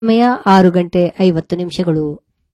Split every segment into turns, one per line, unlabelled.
ಸಮಯ ಆರು ಗಂಟೆ ಐವತ್ತು ನಿಮಿಷಗಳು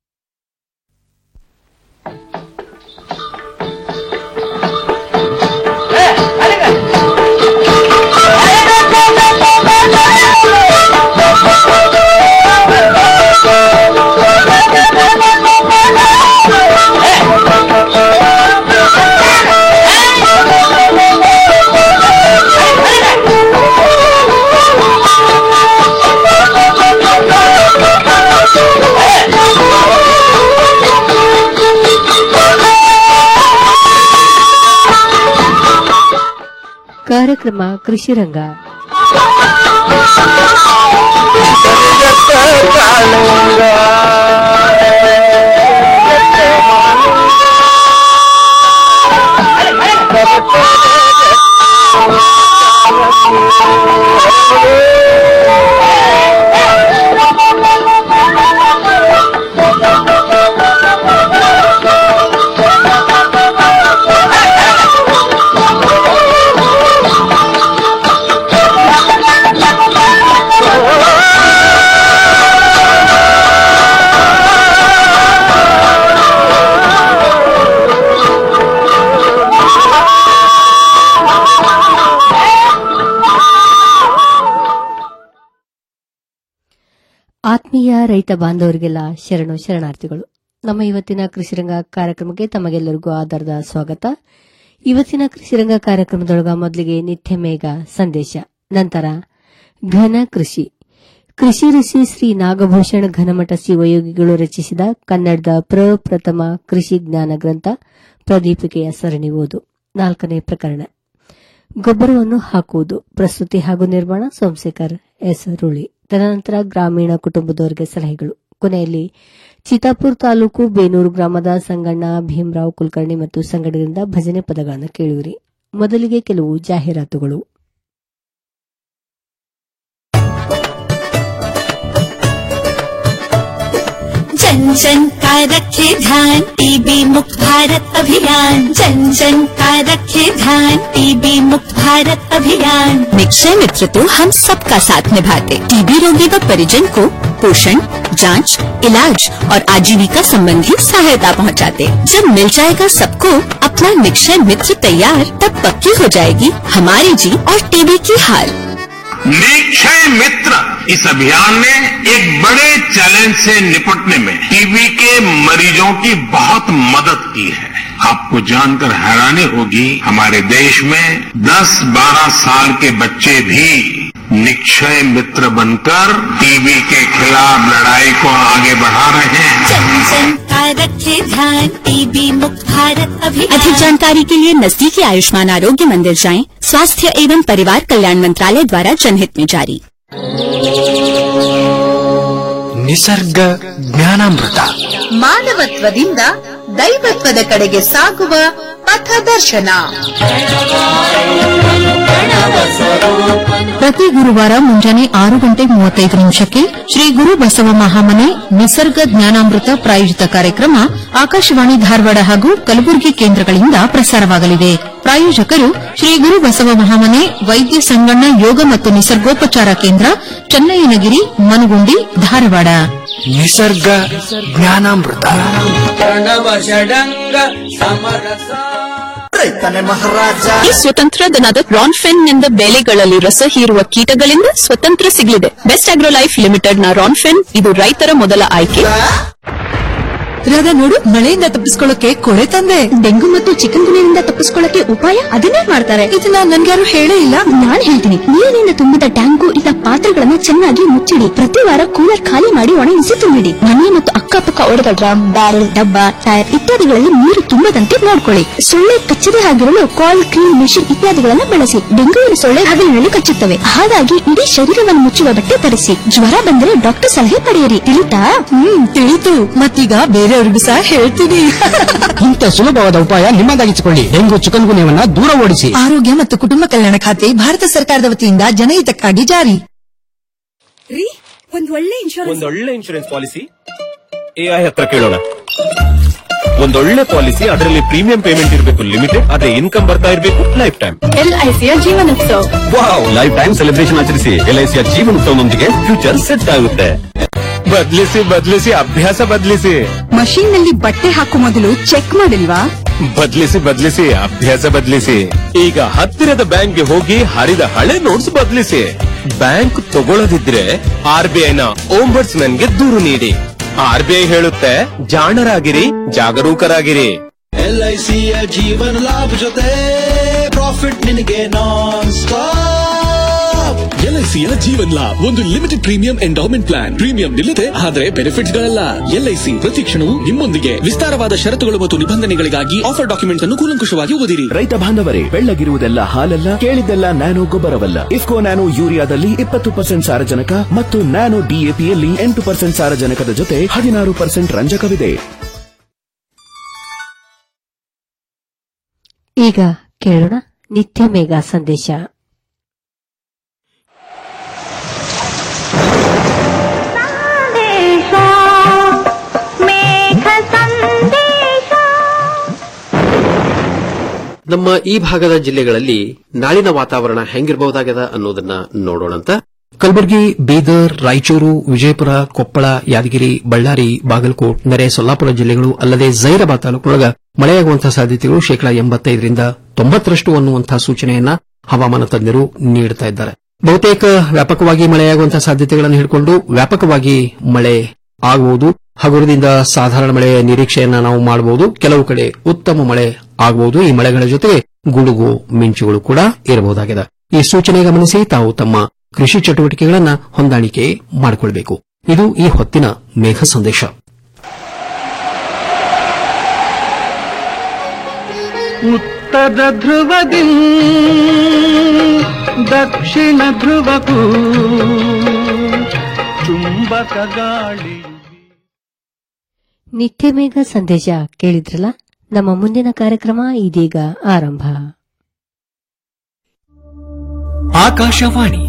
ಕಾರ್ಯಕ್ರಮ ಕೃಷಿ ರಂಗ ಆತ್ಮೀಯ ರೈತ ಬಾಂಧವರಿಗೆಲ್ಲ ಶರಣು ಶರಣಾರ್ಥಿಗಳು ನಮ್ಮ ಇವತ್ತಿನ ಕೃಷಿರಂಗ ಕಾರ್ಯಕ್ರಮಕ್ಕೆ ತಮಗೆಲ್ಲರಿಗೂ ಆಧಾರದ ಸ್ವಾಗತ ಇವತ್ತಿನ ಕೃಷಿರಂಗ ಕಾರ್ಯಕ್ರಮದೊಳಗ ಮೊದಲಿಗೆ ನಿತ್ಯ ಮೇಘ ಸಂದೇಶ ನಂತರ ಘನ ಕೃಷಿ ಕೃಷಿ ಋಷಿ ಶ್ರೀ ನಾಗಭೂಷಣ ಘನಮಠ ಶಿವಯೋಗಿಗಳು ರಚಿಸಿದ ಕನ್ನಡದ ಪ್ರಪ್ರಥಮ ಕೃಷಿ ಜ್ಞಾನ ಗ್ರಂಥ ಪ್ರದೀಪಿಕೆಯ ಸರಣಿ ಓದು ನಾಲ್ಕನೇ ಪ್ರಕರಣ ಗೊಬ್ಬರವನ್ನು ಹಾಕುವುದು ಪ್ರಸ್ತುತಿ ಹಾಗೂ ನಿರ್ಮಾಣ ಸೋಮಶೇಖರ್ ಎಸ್ ರುಳಿ ತದನಂತರ ಗ್ರಾಮೀಣ ಕುಟುಂಬದವರಿಗೆ ಸಲಹೆಗಳು ಕೊನೆಯಲ್ಲಿ ಚಿತಾಪುರ್ ತಾಲೂಕು ಬೇನೂರು ಗ್ರಾಮದ ಸಂಗಣ್ಣ ಭೀಮರಾವ್ ಕುಲಕರ್ಣಿ ಮತ್ತು ಸಂಗಡದಿಂದ ಭಜನೆ ಪದಗಳನ್ನು ಕೇಳುವಿರಿ ಮೊದಲಿಗೆ ಕೆಲವು ಜಾಹೀರಾತುಗಳು
जन जन का रखे ध्यान टीबी मुक्त भारत अभियान जन जन का रखे ध्यान टीबी मुक्त भारत अभियान निक्षय मित्र तो हम सबका साथ निभाते टीबी रोगी व परिजन को पोषण जांच, इलाज और आजीविका संबंधी सहायता पहुंचाते। जब मिल जाएगा सबको अपना निक्षय मित्र तैयार तब पक्की हो जाएगी हमारी जीत और टीबी की हार
निक्षय मित्र इस अभियान ने एक बड़े चैलेंज से निपटने में टीबी के मरीजों की बहुत मदद की है आपको जानकर हैरानी होगी हमारे देश में 10-12 साल के बच्चे भी निक्षय मित्र बनकर टीबी के खिलाफ लड़ाई को आगे बढ़ा रहे हैं
जन जन का रखे ध्यान टीबी मुक्त भारत अभियान अधिक जानकारी के लिए नजदीकी आयुष्मान आरोग्य मंदिर जाएं स्वास्थ्य एवं परिवार कल्याण मंत्रालय द्वारा जनहित में जारी
ನಿಸರ್ಗ ಜ್ಞಾನಾಮೃತ
ಮಾನವತ್ವದಿಂದ ದೈವತ್ವದ ಕಡೆಗೆ ಸಾಗುವ ಪಥದರ್ಶನ
ಪ್ರತಿ ಗುರುವಾರ ಮುಂಜಾನೆ ಆರು ಗಂಟೆ ಮೂವತ್ತೈದು ನಿಮಿಷಕ್ಕೆ ಶ್ರೀ ಗುರು ಬಸವ ಮಹಾಮನೆ ನಿಸರ್ಗ ಜ್ಞಾನಾಮೃತ ಪ್ರಾಯೋಜಿತ ಕಾರ್ಯಕ್ರಮ ಆಕಾಶವಾಣಿ ಧಾರವಾಡ ಹಾಗೂ ಕಲಬುರಗಿ ಕೇಂದ್ರಗಳಿಂದ ಪ್ರಸಾರವಾಗಲಿದೆ ಪ್ರಾಯೋಜಕರು ಶ್ರೀ ಗುರು ಬಸವ ಮಹಾಮನೆ ವೈದ್ಯ ಸಂಗಣ್ಣ ಯೋಗ ಮತ್ತು ನಿಸರ್ಗೋಪಚಾರ ಕೇಂದ್ರ ಚನ್ನಯ್ಯನಗಿರಿ ಮನಗುಂಡಿ ಧಾರವಾಡ
ನಿಸರ್ಗ ಜ್ಞಾನಾಮೃತ
ಈ ಸ್ವತಂತ್ರ ದಿನದ ರಾನ್ಫೆನ್ ನಿಂದ ಬೆಳೆಗಳಲ್ಲಿ ರಸ ಹೀರುವ ಕೀಟಗಳಿಂದ ಸ್ವತಂತ್ರ ಸಿಗಲಿದೆ ಬೆಸ್ಟ್ ಆಗ್ರೋ ಲೈಫ್ ಲಿಮಿಟೆಡ್ ನ ರಾನ್ಫೆನ್ ಇದು ರೈತರ ಮೊದಲ ಆಯ್ಕೆ
ರಾಧಾ ನೋಡು ಮಳೆಯಿಂದ ತಪ್ಪಿಸ್ಕೊಳ್ಳಕ್ಕೆ ಕೊಳೆ ತಂದೆ
ಡೆಂಗು ಮತ್ತು ಚಿಕನ್ ಗುನಿಯಿಂದ ತಪ್ಪಿಸ್ಕೊಳ್ಳಕ್ಕೆ ಉಪಾಯ ಅದನ್ನೇ ಮಾಡ್ತಾರೆ
ಇದನ್ನ ನನ್ಗ್ಯಾರು ಹೇಳೇ ಇಲ್ಲ
ನಾನ್ ಹೇಳ್ತೀನಿ ನೀರಿನಿಂದ ತುಂಬಿದ ಟ್ಯಾಂಕು ಇಲ್ಲ ಪಾತ್ರೆಗಳನ್ನ ಚೆನ್ನಾಗಿ ಮುಚ್ಚಿಡಿ ಪ್ರತಿ ವಾರ ಕೂಲರ್ ಖಾಲಿ ಮಾಡಿ ಒಣಗಿಸಿ ತುಂಬಿಡಿ ಮನೆ ಮತ್ತು ಅಕ್ಕಪಕ್ಕ ಒಡೆದ ಡ್ರಮ್ ಬ್ಯಾರೆಲ್ ಡಬ್ಬ ಟೈರ್ ಇತ್ಯಾದಿಗಳಲ್ಲಿ ನೀರು ತುಂಬದಂತೆ ನೋಡ್ಕೊಳ್ಳಿ ಸೊಳ್ಳೆ ಕಚ್ಚದೆ ಆಗಿರಲು ಕಾಲ್ ಕ್ರೀಮ್ ಮೆಷಿನ್ ಇತ್ಯಾದಿಗಳನ್ನ ಬಳಸಿ ಡೆಂಗುವಿನ ಸೊಳ್ಳೆ ಹಗಲಿನಲ್ಲಿ ಕಚ್ಚುತ್ತವೆ ಹಾಗಾಗಿ ಇಡೀ ಶರೀರವನ್ನು ಮುಚ್ಚುವ ಬಟ್ಟೆ ಧರಿಸಿ ಜ್ವರ ಬಂದರೆ ಡಾಕ್ಟರ್ ಸಲಹೆ ಪಡೆಯಿರಿ ತಿಳಿತಾ
ಹ್ಮ್ ತಿಳಿತು ಮತ್ತೀಗ ಬೇರೆಯವ್ರಿಗೂ ಸಹ ಹೇಳ್ತೀನಿ
ಇಂಥ ಸುಲಭವಾದ ಉಪಾಯ ನಿಮ್ಮದಾಗಿಸಿಕೊಳ್ಳಿ ಡೆಂಗು ಚಿಕನ್ ಗುನ್ಯವನ್ನ ದೂರ ಓಡಿಸಿ
ಆರೋಗ್ಯ ಮತ್ತು ಕುಟುಂಬ ಕಲ್ಯಾಣ ಖಾತೆ ಭಾರತ ಸರ್ಕಾರದ ವತಿಯಿಂದ ಜನಹಿತಕ್ಕಾಗಿ ಜಾರಿ
ಒಂದೊಳ್ಳೆ ಇನ್ಶೂರೆನ್ಸ್ ಪಾಲಿಸಿ ಎಐ ಹತ್ರ ಕೇಳೋಣ ಒಂದೊಳ್ಳೆ ಪಾಲಿಸಿ ಅದರಲ್ಲಿ ಪ್ರೀಮಿಯಂ ಪೇಮೆಂಟ್ ಇರಬೇಕು ಲಿಮಿಟೆಡ್ ಅದೇ ಇನ್ಕಮ್ ಬರ್ತಾ ಇರಬೇಕು ಲೈಫ್ ಟೈಮ್
ಎಲ್ಐಸಿಯ Jeevan Utsav
wow life time celebration ಆಚರಿಸಿ ಎಲ್ಐಸಿಯ ಜೀವನೋತ್ಸವದೊಂದಿಗೆ ಫ್ಯೂಚರ್ ಸೆಟ್ ಆಗುತ್ತೆ ಬದ್ಲಿಸಿ ಬದ್ಲಿಸಿ ಅಭ್ಯಾಸ ಬದ್ಲಿಸಿ
ಮಷೀನ್ ನಲ್ಲಿ ಬಟ್ಟೆ ಹಾಕೋ ಮೊದಲು ಚೆಕ್ ಮಾಡಿಲ್ವಾ
ಬದ್ಲಿಸಿ ಬದ್ಲಿಸಿ ಅಭ್ಯಾಸ ಬದ್ಲಿಸಿ ಈಗ ಹತ್ತಿರದ ಬ್ಯಾಂಕ್ಗೆ ಹೋಗಿ ಹರಿದ ಹಳೆ ನೋಟ್ಸ್ ಬದ್ಲಿಸಿ ಬ್ಯಾಂಕ್ ತಗೊಳ್ಳದಿದ್ರೆ ಆರ್ ಬಿ ಐನ ಗೆ ದೂರು ನೀಡಿ ಆರ್ ಬಿ ಐ ಹೇಳುತ್ತೆ ಜಾಣರಾಗಿರಿ ಜಾಗರೂಕರಾಗಿರಿ
ಎಲ್ಐಸಿಯ ಜೀವನ ಲಾಭ ಜೊತೆ ಪ್ರಾಫಿಟ್ ನಿನಗೆ ನಾನ್ ಸ್ಟಾಪ್
ಎಲ್ಐಸಿಯ ಜೀವನ್ ಲಾಭ್ ಒಂದು limited premium endowment plan premium ನಿಲ್ಲದೆ ಆದರೆ ಬೆನಿಫಿಟ್ಸ್ ಗಳಲ್ಲ ಎಲ್ಐಸಿ ಪ್ರತಿ ಕ್ಷಣವೂ ನಿಮ್ಮೊಂದಿಗೆ ವಿಸ್ತಾರವಾದ ಷರತ್ತುಗಳು ಮತ್ತು ನಿಬಂಧನೆಗಳಿಗಾಗಿ ಆಫರ್ ಡಾಕ್ಯುಮೆಂಟ್ ಅನ್ನು ಕೂಲಂಕುಷವಾಗಿ ಓದಿರಿ
ರೈತ ಬಾಂಧವರೇ ಬೆಳ್ಳಗಿರುವುದೆಲ್ಲ ಹಾಲಲ್ಲ ಕೇಳಿದ್ದೆಲ್ಲ ನ್ಯಾನೋ ಗೊಬ್ಬರವಲ್ಲ ಇಫ್ಕೋ ನ್ಯಾನೋ ಯೂರಿಯಾದಲ್ಲಿ ಇಪ್ಪತ್ತು ಪರ್ಸೆಂಟ್ ಸಾರಜನಕ ಮತ್ತು ನ್ಯಾನೋ ಡಿಎಪಿಯಲ್ಲಿ ಎಂಟು ಪರ್ಸೆಂಟ್ ಸಾರಜನಕದ ಜೊತೆ ಹದಿನಾರು ಪರ್ಸೆಂಟ್ ರಂಜಕವಿದೆ
ಈಗ ಕೇಳೋಣ ನಿತ್ಯ ಮೇಘ ಸಂದೇಶ
ನಮ್ಮ ಈ ಭಾಗದ ಜಿಲ್ಲೆಗಳಲ್ಲಿ ನಾಳಿನ ವಾತಾವರಣ ಹೆಂಗಿರಬಹುದಾಗದ ಅನ್ನೋದನ್ನ ನೋಡೋಣಂತ
ಕಲಬುರಗಿ ಬೀದರ್ ರಾಯಚೂರು ವಿಜಯಪುರ ಕೊಪ್ಪಳ ಯಾದಗಿರಿ ಬಳ್ಳಾರಿ ಬಾಗಲಕೋಟ್ ನೆರೆ ಸೊಲ್ಲಾಪುರ ಜಿಲ್ಲೆಗಳು ಅಲ್ಲದೆ ಜೈರಾಬಾದ್ ತಾಲೂಕಿನೊಳಗ ಮಳೆಯಾಗುವಂತಹ ಸಾಧ್ಯತೆಗಳು ಶೇಕಡಾ ಎಂಬತ್ತೈದರಿಂದ ತೊಂಬತ್ತರಷ್ಟು ಅನ್ನುವಂತಹ ಸೂಚನೆಯನ್ನ ಹವಾಮಾನ ತಜ್ಞರು ನೀಡುತ್ತಾ ಇದ್ದಾರೆ ಬಹುತೇಕ ವ್ಯಾಪಕವಾಗಿ ಮಳೆಯಾಗುವಂತಹ ಸಾಧ್ಯತೆಗಳನ್ನು ಹಿಡ್ಕೊಂಡು ವ್ಯಾಪಕವಾಗಿ ಮಳೆ ಆಗಬಹುದು ಹಗುರದಿಂದ ಸಾಧಾರಣ ಮಳೆಯ ನಿರೀಕ್ಷೆಯನ್ನ ನಾವು ಮಾಡಬಹುದು ಕೆಲವು ಕಡೆ ಉತ್ತಮ ಮಳೆ ಆಗಬಹುದು ಈ ಮಳೆಗಳ ಜೊತೆಗೆ ಗುಡುಗು ಮಿಂಚುಗಳು ಕೂಡ ಇರಬಹುದಾಗಿದೆ ಈ ಸೂಚನೆ ಗಮನಿಸಿ ತಾವು ತಮ್ಮ ಕೃಷಿ ಚಟುವಟಿಕೆಗಳನ್ನ ಹೊಂದಾಣಿಕೆ ಮಾಡಿಕೊಳ್ಬೇಕು ಇದು ಈ ಹೊತ್ತಿನ ಮೇಘ ಸಂದೇಶ
ಉತ್ತರ ಧ್ರುವದಿ ದಕ್ಷಿಣ ಧ್ರುವಕ್ಕೂ ಚುಂಬಕ ಗಾಳಿ
ನಿತ್ಯ ಮೇಘ ಸಂದೇಶ ಕೇಳಿದ್ರಲ್ಲ ನಮ್ಮ ಮುಂದಿನ ಕಾರ್ಯಕ್ರಮ ಇದೀಗ ಆರಂಭ
ಆಕಾಶವಾಣಿ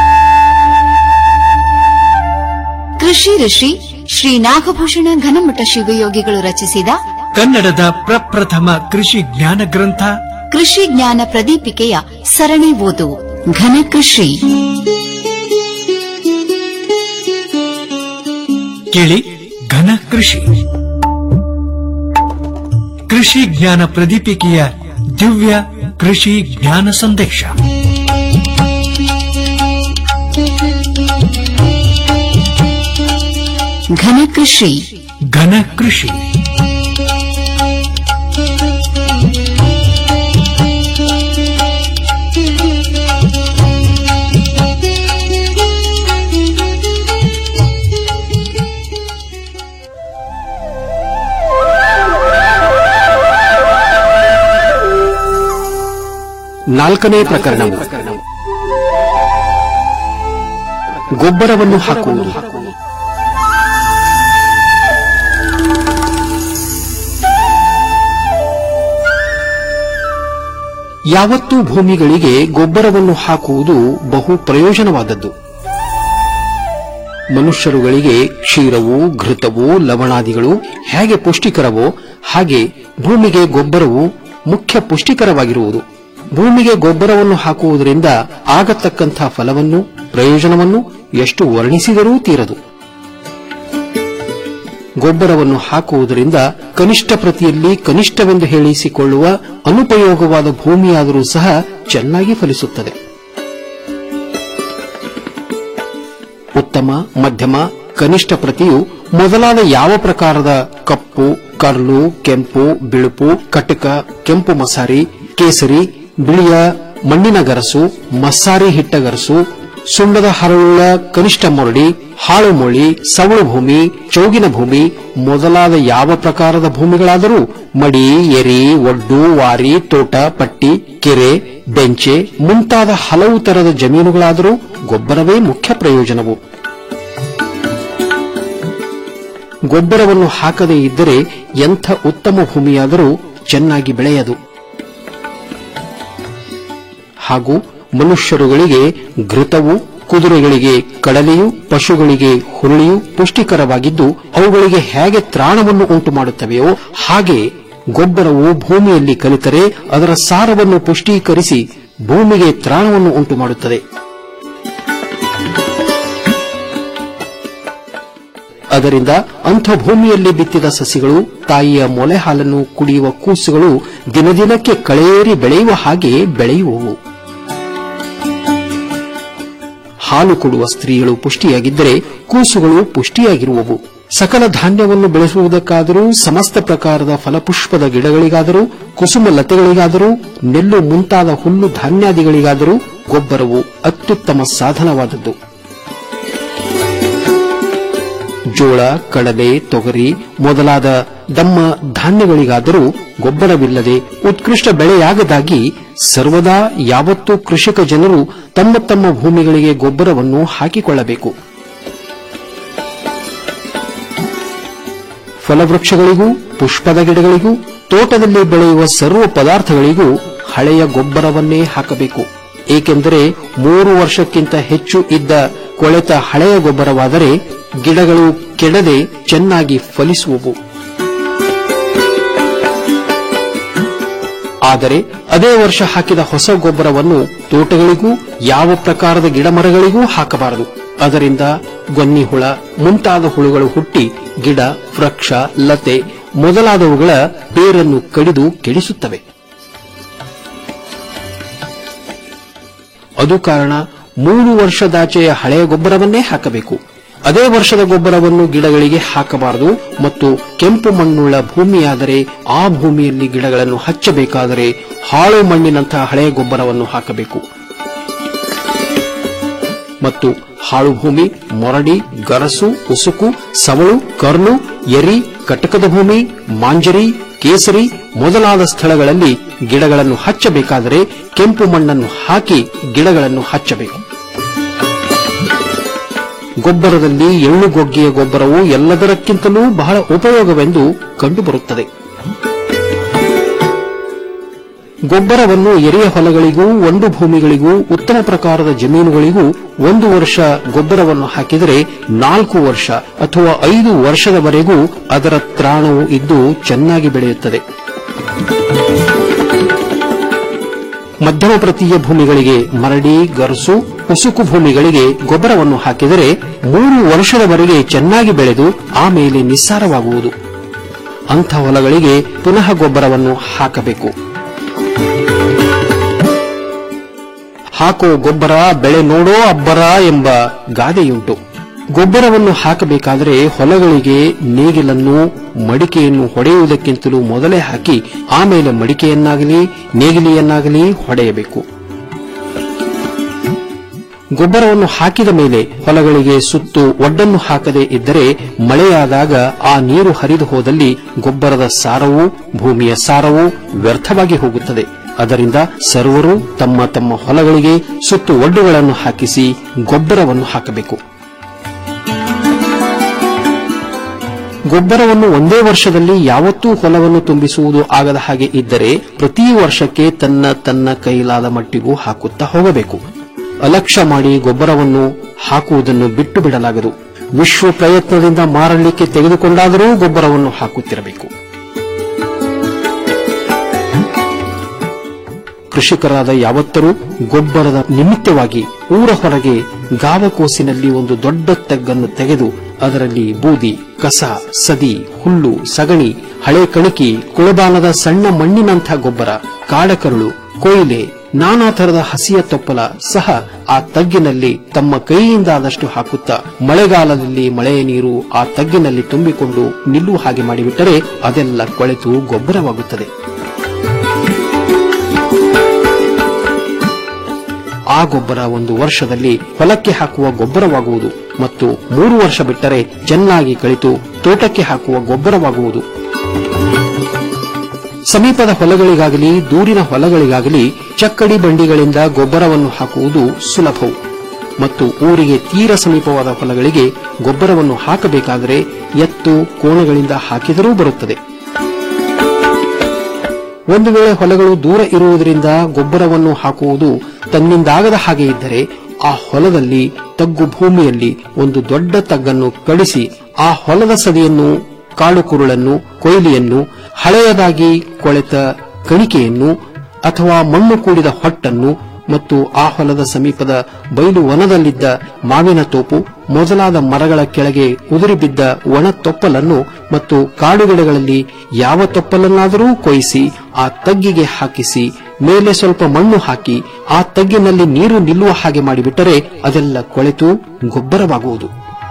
ಕೃಷಿ ಋಷಿ ಶ್ರೀ ನಾಗಭೂಷಣ ಘನಮಠ ಶಿವಯೋಗಿಗಳು ರಚಿಸಿದ
ಕನ್ನಡದ ಪ್ರಪ್ರಥಮ ಕೃಷಿ ಜ್ಞಾನ ಗ್ರಂಥ
ಕೃಷಿ ಜ್ಞಾನ ಪ್ರದೀಪಿಕೆಯ ಸರಣಿ ಓದು ಘನ ಕೃಷಿ
ಕೇಳಿ ಘನ ಕೃಷಿ ಕೃಷಿ ಜ್ಞಾನ ಪ್ರದೀಪಿಕೆಯ ದಿವ್ಯ ಕೃಷಿ ಜ್ಞಾನ ಸಂದೇಶ
ಘನ ಕೃಷಿ
ಘನ ಕೃಷಿ
ನಾಲ್ಕನೇ ಪ್ರಕರಣವು ಗೊಬ್ಬರವನ್ನು ಹಾಕುವುದು ಯಾವತ್ತೂ ಭೂಮಿಗಳಿಗೆ ಗೊಬ್ಬರವನ್ನು ಹಾಕುವುದು ಬಹು ಪ್ರಯೋಜನವಾದದ್ದು ಮನುಷ್ಯರುಗಳಿಗೆ ಕ್ಷೀರವು ಘೃತವು ಲವಣಾದಿಗಳು ಹೇಗೆ ಪುಷ್ಟಿಕರವೋ ಹಾಗೆ ಭೂಮಿಗೆ ಗೊಬ್ಬರವು ಮುಖ್ಯ ಪುಷ್ಟಿಕರವಾಗಿರುವುದು ಭೂಮಿಗೆ ಗೊಬ್ಬರವನ್ನು ಹಾಕುವುದರಿಂದ ಆಗತಕ್ಕಂಥ ಫಲವನ್ನು ಪ್ರಯೋಜನವನ್ನು ಎಷ್ಟು ವರ್ಣಿಸಿದರೂ ತೀರದು ಗೊಬ್ಬರವನ್ನು ಹಾಕುವುದರಿಂದ ಕನಿಷ್ಠ ಪ್ರತಿಯಲ್ಲಿ ಕನಿಷ್ಠವೆಂದು ಹೇಳಿಸಿಕೊಳ್ಳುವ ಅನುಪಯೋಗವಾದ ಭೂಮಿಯಾದರೂ ಸಹ ಚೆನ್ನಾಗಿ ಫಲಿಸುತ್ತದೆ ಉತ್ತಮ ಮಧ್ಯಮ ಕನಿಷ್ಠ ಪ್ರತಿಯು ಮೊದಲಾದ ಯಾವ ಪ್ರಕಾರದ ಕಪ್ಪು ಕರ್ಲು ಕೆಂಪು ಬಿಳುಪು ಕಟಕ ಕೆಂಪು ಮಸಾರಿ ಕೇಸರಿ ಬಿಳಿಯ ಮಣ್ಣಿನ ಗರಸು ಮಸ್ಸಾರಿ ಹಿಟ್ಟಗರಸು ಸುಣ್ಣದ ಹರಳುಳ್ಳ ಕನಿಷ್ಠ ಮೊರಡಿ ಹಾಳು ಮೊಳಿ ಸವಳು ಭೂಮಿ ಚೌಗಿನ ಭೂಮಿ ಮೊದಲಾದ ಯಾವ ಪ್ರಕಾರದ ಭೂಮಿಗಳಾದರೂ ಮಡಿ ಎರಿ ಒಡ್ಡು ವಾರಿ ತೋಟ ಪಟ್ಟಿ ಕೆರೆ ಬೆಂಚೆ ಮುಂತಾದ ಹಲವು ತರದ ಜಮೀನುಗಳಾದರೂ ಗೊಬ್ಬರವೇ ಮುಖ್ಯ ಪ್ರಯೋಜನವು ಗೊಬ್ಬರವನ್ನು ಹಾಕದೇ ಇದ್ದರೆ ಎಂಥ ಉತ್ತಮ ಭೂಮಿಯಾದರೂ ಚೆನ್ನಾಗಿ ಬೆಳೆಯದು ಹಾಗೂ ಮನುಷ್ಯರುಗಳಿಗೆ ಘೃತವು ಕುದುರೆಗಳಿಗೆ ಕಡಲೆಯು ಪಶುಗಳಿಗೆ ಹುರುಳಿಯು ಪುಷ್ಟಿಕರವಾಗಿದ್ದು ಅವುಗಳಿಗೆ ಹೇಗೆ ತ್ರಾಣವನ್ನು ಉಂಟು ಮಾಡುತ್ತವೆಯೋ ಹಾಗೆ ಗೊಬ್ಬರವು ಭೂಮಿಯಲ್ಲಿ ಕಲಿತರೆ ಅದರ ಸಾರವನ್ನು ಪುಷ್ಟೀಕರಿಸಿ ಭೂಮಿಗೆ ತ್ರಾಣವನ್ನು ಉಂಟು ಮಾಡುತ್ತದೆ ಅದರಿಂದ ಅಂಥ ಭೂಮಿಯಲ್ಲಿ ಬಿತ್ತಿದ ಸಸಿಗಳು ತಾಯಿಯ ಮೊಲೆ ಹಾಲನ್ನು ಕುಡಿಯುವ ಕೂಸುಗಳು ದಿನದಿನಕ್ಕೆ ಕಳೆಯೇರಿ ಬೆಳೆಯುವ ಹಾಗೆ ಬೆಳೆಯುವವು ಹಾಲು ಕೊಡುವ ಸ್ತ್ರೀಗಳು ಪುಷ್ಟಿಯಾಗಿದ್ದರೆ ಕೂಸುಗಳು ಪುಷ್ಟಿಯಾಗಿರುವವು ಸಕಲ ಧಾನ್ಯವನ್ನು ಬೆಳೆಸುವುದಕ್ಕಾದರೂ ಸಮಸ್ತ ಪ್ರಕಾರದ ಫಲಪುಷ್ಪದ ಗಿಡಗಳಿಗಾದರೂ ಕುಸುಮ ಲತೆಗಳಿಗಾದರೂ ನೆಲ್ಲು ಮುಂತಾದ ಹುಲ್ಲು ಧಾನ್ಯಾದಿಗಳಿಗಾದರೂ ಗೊಬ್ಬರವು ಅತ್ಯುತ್ತಮ ಸಾಧನವಾದದ್ದು ಜೋಳ ಕಡಲೆ ತೊಗರಿ ಮೊದಲಾದ ದಮ್ಮ ಧಾನ್ಯಗಳಿಗಾದರೂ ಗೊಬ್ಬರವಿಲ್ಲದೆ ಉತ್ಕೃಷ್ಟ ಬೆಳೆಯಾಗದಾಗಿ ಸರ್ವದಾ ಯಾವತ್ತೂ ಕೃಷಿಕ ಜನರು ತಮ್ಮ ತಮ್ಮ ಭೂಮಿಗಳಿಗೆ ಗೊಬ್ಬರವನ್ನು ಹಾಕಿಕೊಳ್ಳಬೇಕು ಫಲವೃಕ್ಷಗಳಿಗೂ ಪುಷ್ಪದ ಗಿಡಗಳಿಗೂ ತೋಟದಲ್ಲಿ ಬೆಳೆಯುವ ಸರ್ವ ಪದಾರ್ಥಗಳಿಗೂ ಹಳೆಯ ಗೊಬ್ಬರವನ್ನೇ ಹಾಕಬೇಕು ಏಕೆಂದರೆ ಮೂರು ವರ್ಷಕ್ಕಿಂತ ಹೆಚ್ಚು ಇದ್ದ ಕೊಳೆತ ಹಳೆಯ ಗೊಬ್ಬರವಾದರೆ ಗಿಡಗಳು ಕೆಡದೆ ಚೆನ್ನಾಗಿ ಫಲಿಸುವವು ಆದರೆ ಅದೇ ವರ್ಷ ಹಾಕಿದ ಹೊಸ ಗೊಬ್ಬರವನ್ನು ತೋಟಗಳಿಗೂ ಯಾವ ಪ್ರಕಾರದ ಗಿಡಮರಗಳಿಗೂ ಹಾಕಬಾರದು ಅದರಿಂದ ಗೊನ್ನಿ ಹುಳ ಮುಂತಾದ ಹುಳುಗಳು ಹುಟ್ಟಿ ಗಿಡ ವೃಕ್ಷ ಲತೆ ಮೊದಲಾದವುಗಳ ಬೇರನ್ನು ಕಡಿದು ಕೆಡಿಸುತ್ತವೆ ಅದು ಕಾರಣ ಮೂರು ವರ್ಷದಾಚೆಯ ಹಳೆಯ ಗೊಬ್ಬರವನ್ನೇ ಹಾಕಬೇಕು ಅದೇ ವರ್ಷದ ಗೊಬ್ಬರವನ್ನು ಗಿಡಗಳಿಗೆ ಹಾಕಬಾರದು ಮತ್ತು ಕೆಂಪು ಮಣ್ಣುಳ್ಳ ಭೂಮಿಯಾದರೆ ಆ ಭೂಮಿಯಲ್ಲಿ ಗಿಡಗಳನ್ನು ಹಚ್ಚಬೇಕಾದರೆ ಹಾಳು ಮಣ್ಣಿನಂತಹ ಹಳೆಯ ಗೊಬ್ಬರವನ್ನು ಹಾಕಬೇಕು ಮತ್ತು ಹಾಳು ಭೂಮಿ ಮೊರಡಿ ಗರಸು ಉಸುಕು ಸವಳು ಕರ್ನು ಎರಿ ಕಟಕದ ಭೂಮಿ ಮಾಂಜರಿ ಕೇಸರಿ ಮೊದಲಾದ ಸ್ಥಳಗಳಲ್ಲಿ ಗಿಡಗಳನ್ನು ಹಚ್ಚಬೇಕಾದರೆ ಕೆಂಪು ಮಣ್ಣನ್ನು ಹಾಕಿ ಗಿಡಗಳನ್ನು ಹಚ್ಚಬೇಕು ಗೊಬ್ಬರದಲ್ಲಿ ಎಳ್ಳುಗೊಗ್ಗೆಯ ಗೊಬ್ಬರವು ಎಲ್ಲದರಕ್ಕಿಂತಲೂ ಬಹಳ ಉಪಯೋಗವೆಂದು ಕಂಡುಬರುತ್ತದೆ ಗೊಬ್ಬರವನ್ನು ಎರೆಯ ಹೊಲಗಳಿಗೂ ಒಂದು ಭೂಮಿಗಳಿಗೂ ಉತ್ತಮ ಪ್ರಕಾರದ ಜಮೀನುಗಳಿಗೂ ಒಂದು ವರ್ಷ ಗೊಬ್ಬರವನ್ನು ಹಾಕಿದರೆ ನಾಲ್ಕು ವರ್ಷ ಅಥವಾ ಐದು ವರ್ಷದವರೆಗೂ ಅದರ ತ್ರಾಣವು ಇದ್ದು ಚೆನ್ನಾಗಿ ಬೆಳೆಯುತ್ತದೆ ಮಧ್ಯಮ ಪ್ರತೀಯ ಭೂಮಿಗಳಿಗೆ ಮರಡಿ ಗರಸು ಉಸುಕು ಭೂಮಿಗಳಿಗೆ ಗೊಬ್ಬರವನ್ನು ಹಾಕಿದರೆ ಮೂರು ವರ್ಷದವರೆಗೆ ಚೆನ್ನಾಗಿ ಬೆಳೆದು ಆಮೇಲೆ ನಿಸ್ಸಾರವಾಗುವುದು ಅಂಥ ಹೊಲಗಳಿಗೆ ಪುನಃ ಗೊಬ್ಬರವನ್ನು ಹಾಕಬೇಕು ಹಾಕೋ ಗೊಬ್ಬರ ಬೆಳೆ ನೋಡೋ ಅಬ್ಬರ ಎಂಬ ಗಾದೆಯುಂಟು ಗೊಬ್ಬರವನ್ನು ಹಾಕಬೇಕಾದರೆ ಹೊಲಗಳಿಗೆ ನೇಗಿಲನ್ನು ಮಡಿಕೆಯನ್ನು ಹೊಡೆಯುವುದಕ್ಕಿಂತಲೂ ಮೊದಲೇ ಹಾಕಿ ಆಮೇಲೆ ಮಡಿಕೆಯನ್ನಾಗಲಿ ನೇಗಿಲಿಯನ್ನಾಗಲಿ ಹೊಡೆಯಬೇಕು ಗೊಬ್ಬರವನ್ನು ಹಾಕಿದ ಮೇಲೆ ಹೊಲಗಳಿಗೆ ಸುತ್ತು ಒಡ್ಡನ್ನು ಹಾಕದೇ ಇದ್ದರೆ ಮಳೆಯಾದಾಗ ಆ ನೀರು ಹರಿದು ಹೋದಲ್ಲಿ ಗೊಬ್ಬರದ ಸಾರವು ಭೂಮಿಯ ಸಾರವು ವ್ಯರ್ಥವಾಗಿ ಹೋಗುತ್ತದೆ ಅದರಿಂದ ಸರ್ವರು ತಮ್ಮ ತಮ್ಮ ಹೊಲಗಳಿಗೆ ಸುತ್ತು ಒಡ್ಡುಗಳನ್ನು ಹಾಕಿಸಿ ಗೊಬ್ಬರವನ್ನು ಹಾಕಬೇಕು ಗೊಬ್ಬರವನ್ನು ಒಂದೇ ವರ್ಷದಲ್ಲಿ ಯಾವತ್ತೂ ಹೊಲವನ್ನು ತುಂಬಿಸುವುದು ಆಗದ ಹಾಗೆ ಇದ್ದರೆ ಪ್ರತಿ ವರ್ಷಕ್ಕೆ ತನ್ನ ತನ್ನ ಕೈಲಾದ ಮಟ್ಟಿಗೂ ಹಾಕುತ್ತಾ ಹೋಗಬೇಕು ಅಲಕ್ಷ್ಯ ಮಾಡಿ ಗೊಬ್ಬರವನ್ನು ಹಾಕುವುದನ್ನು ಬಿಟ್ಟು ಬಿಡಲಾಗದು ವಿಶ್ವ ಪ್ರಯತ್ನದಿಂದ ಮಾರಲಿಕ್ಕೆ ತೆಗೆದುಕೊಂಡಾದರೂ ಗೊಬ್ಬರವನ್ನು ಹಾಕುತ್ತಿರಬೇಕು ಕೃಷಿಕರಾದ ಯಾವತ್ತರೂ ಗೊಬ್ಬರದ ನಿಮಿತ್ತವಾಗಿ ಊರ ಹೊರಗೆ ಗಾವಕೋಸಿನಲ್ಲಿ ಒಂದು ದೊಡ್ಡ ತೆಗ್ಗನ್ನು ತೆಗೆದು ಅದರಲ್ಲಿ ಬೂದಿ ಕಸ ಸದಿ ಹುಲ್ಲು ಸಗಣಿ ಹಳೆ ಕಣಕಿ ಕುಳಬಾನದ ಸಣ್ಣ ಮಣ್ಣಿನಂಥ ಗೊಬ್ಬರ ಕಾಡಕರುಳು ಕೊಯ್ಲೆ ನಾನಾ ತರದ ಹಸಿಯ ತೊಪ್ಪಲ ಸಹ ಆ ತಗ್ಗಿನಲ್ಲಿ ತಮ್ಮ ಕೈಯಿಂದ ಆದಷ್ಟು ಹಾಕುತ್ತಾ ಮಳೆಗಾಲದಲ್ಲಿ ಮಳೆಯ ನೀರು ಆ ತಗ್ಗಿನಲ್ಲಿ ತುಂಬಿಕೊಂಡು ನಿಲ್ಲುವ ಹಾಗೆ ಮಾಡಿಬಿಟ್ಟರೆ ಅದೆಲ್ಲ ಕೊಳೆತು ಗೊಬ್ಬರವಾಗುತ್ತದೆ ಆ ಗೊಬ್ಬರ ಒಂದು ವರ್ಷದಲ್ಲಿ ಹೊಲಕ್ಕೆ ಹಾಕುವ ಗೊಬ್ಬರವಾಗುವುದು ಮತ್ತು ಮೂರು ವರ್ಷ ಬಿಟ್ಟರೆ ಚೆನ್ನಾಗಿ ಕಳಿತು ತೋಟಕ್ಕೆ ಹಾಕುವ ಗೊಬ್ಬರವಾಗುವುದು ಸಮೀಪದ ಹೊಲಗಳಿಗಾಗಲಿ ದೂರಿನ ಹೊಲಗಳಿಗಾಗಲಿ ಚಕ್ಕಡಿ ಬಂಡಿಗಳಿಂದ ಗೊಬ್ಬರವನ್ನು ಹಾಕುವುದು ಸುಲಭವು ಮತ್ತು ಊರಿಗೆ ತೀರ ಸಮೀಪವಾದ ಹೊಲಗಳಿಗೆ ಗೊಬ್ಬರವನ್ನು ಹಾಕಬೇಕಾದರೆ ಎತ್ತು ಕೋಣಗಳಿಂದ ಹಾಕಿದರೂ ಬರುತ್ತದೆ ಒಂದು ವೇಳೆ ಹೊಲಗಳು ದೂರ ಇರುವುದರಿಂದ ಗೊಬ್ಬರವನ್ನು ಹಾಕುವುದು ತನ್ನಿಂದಾಗದ ಹಾಗೆ ಇದ್ದರೆ ಆ ಹೊಲದಲ್ಲಿ ತಗ್ಗು ಭೂಮಿಯಲ್ಲಿ ಒಂದು ದೊಡ್ಡ ತಗ್ಗನ್ನು ಕಡಿಸಿ ಆ ಹೊಲದ ಸದಿಯನ್ನು ಕಾಳು ಕುರುಳನ್ನು ಕೊಯ್ಲಿಯನ್ನು ಹಳೆಯದಾಗಿ ಕೊಳೆತ ಕಣಿಕೆಯನ್ನು ಅಥವಾ ಮಣ್ಣು ಕೂಡಿದ ಹೊಟ್ಟನ್ನು
ಮತ್ತು ಆ ಹೊಲದ ಸಮೀಪದ ಬಯಲು ವನದಲ್ಲಿದ್ದ ಮಾವಿನ ತೋಪು ಮೊದಲಾದ ಮರಗಳ ಕೆಳಗೆ ಉದುರಿ ಬಿದ್ದ ಒಣ ತೊಪ್ಪಲನ್ನು ಮತ್ತು ಕಾಡುಗಿಡಗಳಲ್ಲಿ ಯಾವ ತೊಪ್ಪಲನ್ನಾದರೂ ಕೊಯಿಸಿ ಆ ತಗ್ಗಿಗೆ ಹಾಕಿಸಿ ಮೇಲೆ ಸ್ವಲ್ಪ ಮಣ್ಣು ಹಾಕಿ ಆ ತಗ್ಗಿನಲ್ಲಿ ನೀರು ನಿಲ್ಲುವ ಹಾಗೆ ಮಾಡಿಬಿಟ್ಟರೆ ಅದೆಲ್ಲ ಕೊಳೆತು ಗೊಬ್ಬರವಾಗುವುದು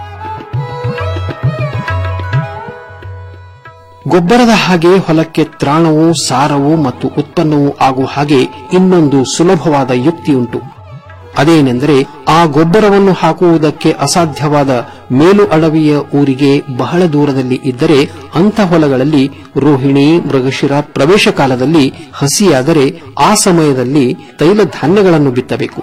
ಗೊಬ್ಬರದ ಹಾಗೆ ಹೊಲಕ್ಕೆ ತ್ರಾಣವು ಸಾರವು ಮತ್ತು ಉತ್ಪನ್ನವೂ ಆಗುವ ಹಾಗೆ ಇನ್ನೊಂದು ಸುಲಭವಾದ ಯುಕ್ತಿಯುಂಟು ಅದೇನೆಂದರೆ ಆ ಗೊಬ್ಬರವನ್ನು ಹಾಕುವುದಕ್ಕೆ ಅಸಾಧ್ಯವಾದ ಮೇಲು ಅಡವಿಯ ಊರಿಗೆ ಬಹಳ ದೂರದಲ್ಲಿ ಇದ್ದರೆ ಅಂಥ ಹೊಲಗಳಲ್ಲಿ ರೋಹಿಣಿ ಮೃಗಶಿರ ಪ್ರವೇಶ ಕಾಲದಲ್ಲಿ ಹಸಿಯಾದರೆ ಆ ಸಮಯದಲ್ಲಿ ತೈಲ ಧಾನ್ಯಗಳನ್ನು ಬಿತ್ತಬೇಕು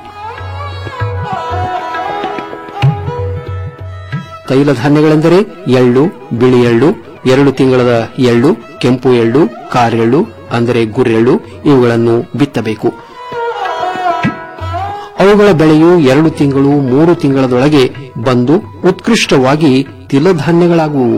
ತೈಲ ಧಾನ್ಯಗಳೆಂದರೆ ಎಳ್ಳು ಬಿಳಿ ಎಳ್ಳು ಎರಡು ತಿಂಗಳದ ಎಳ್ಳು ಕೆಂಪು ಎಳ್ಳು ಕಾರೆಳ್ಳು ಅಂದರೆ ಗುರೆಳ್ಳು ಇವುಗಳನ್ನು ಬಿತ್ತಬೇಕು ಅವುಗಳ ಬೆಳೆಯು ಎರಡು ತಿಂಗಳು ಮೂರು ತಿಂಗಳದೊಳಗೆ ಬಂದು ಉತ್ಕೃಷ್ಟವಾಗಿ ತಿಲಧಾನ್ಯಗಳಾಗುವು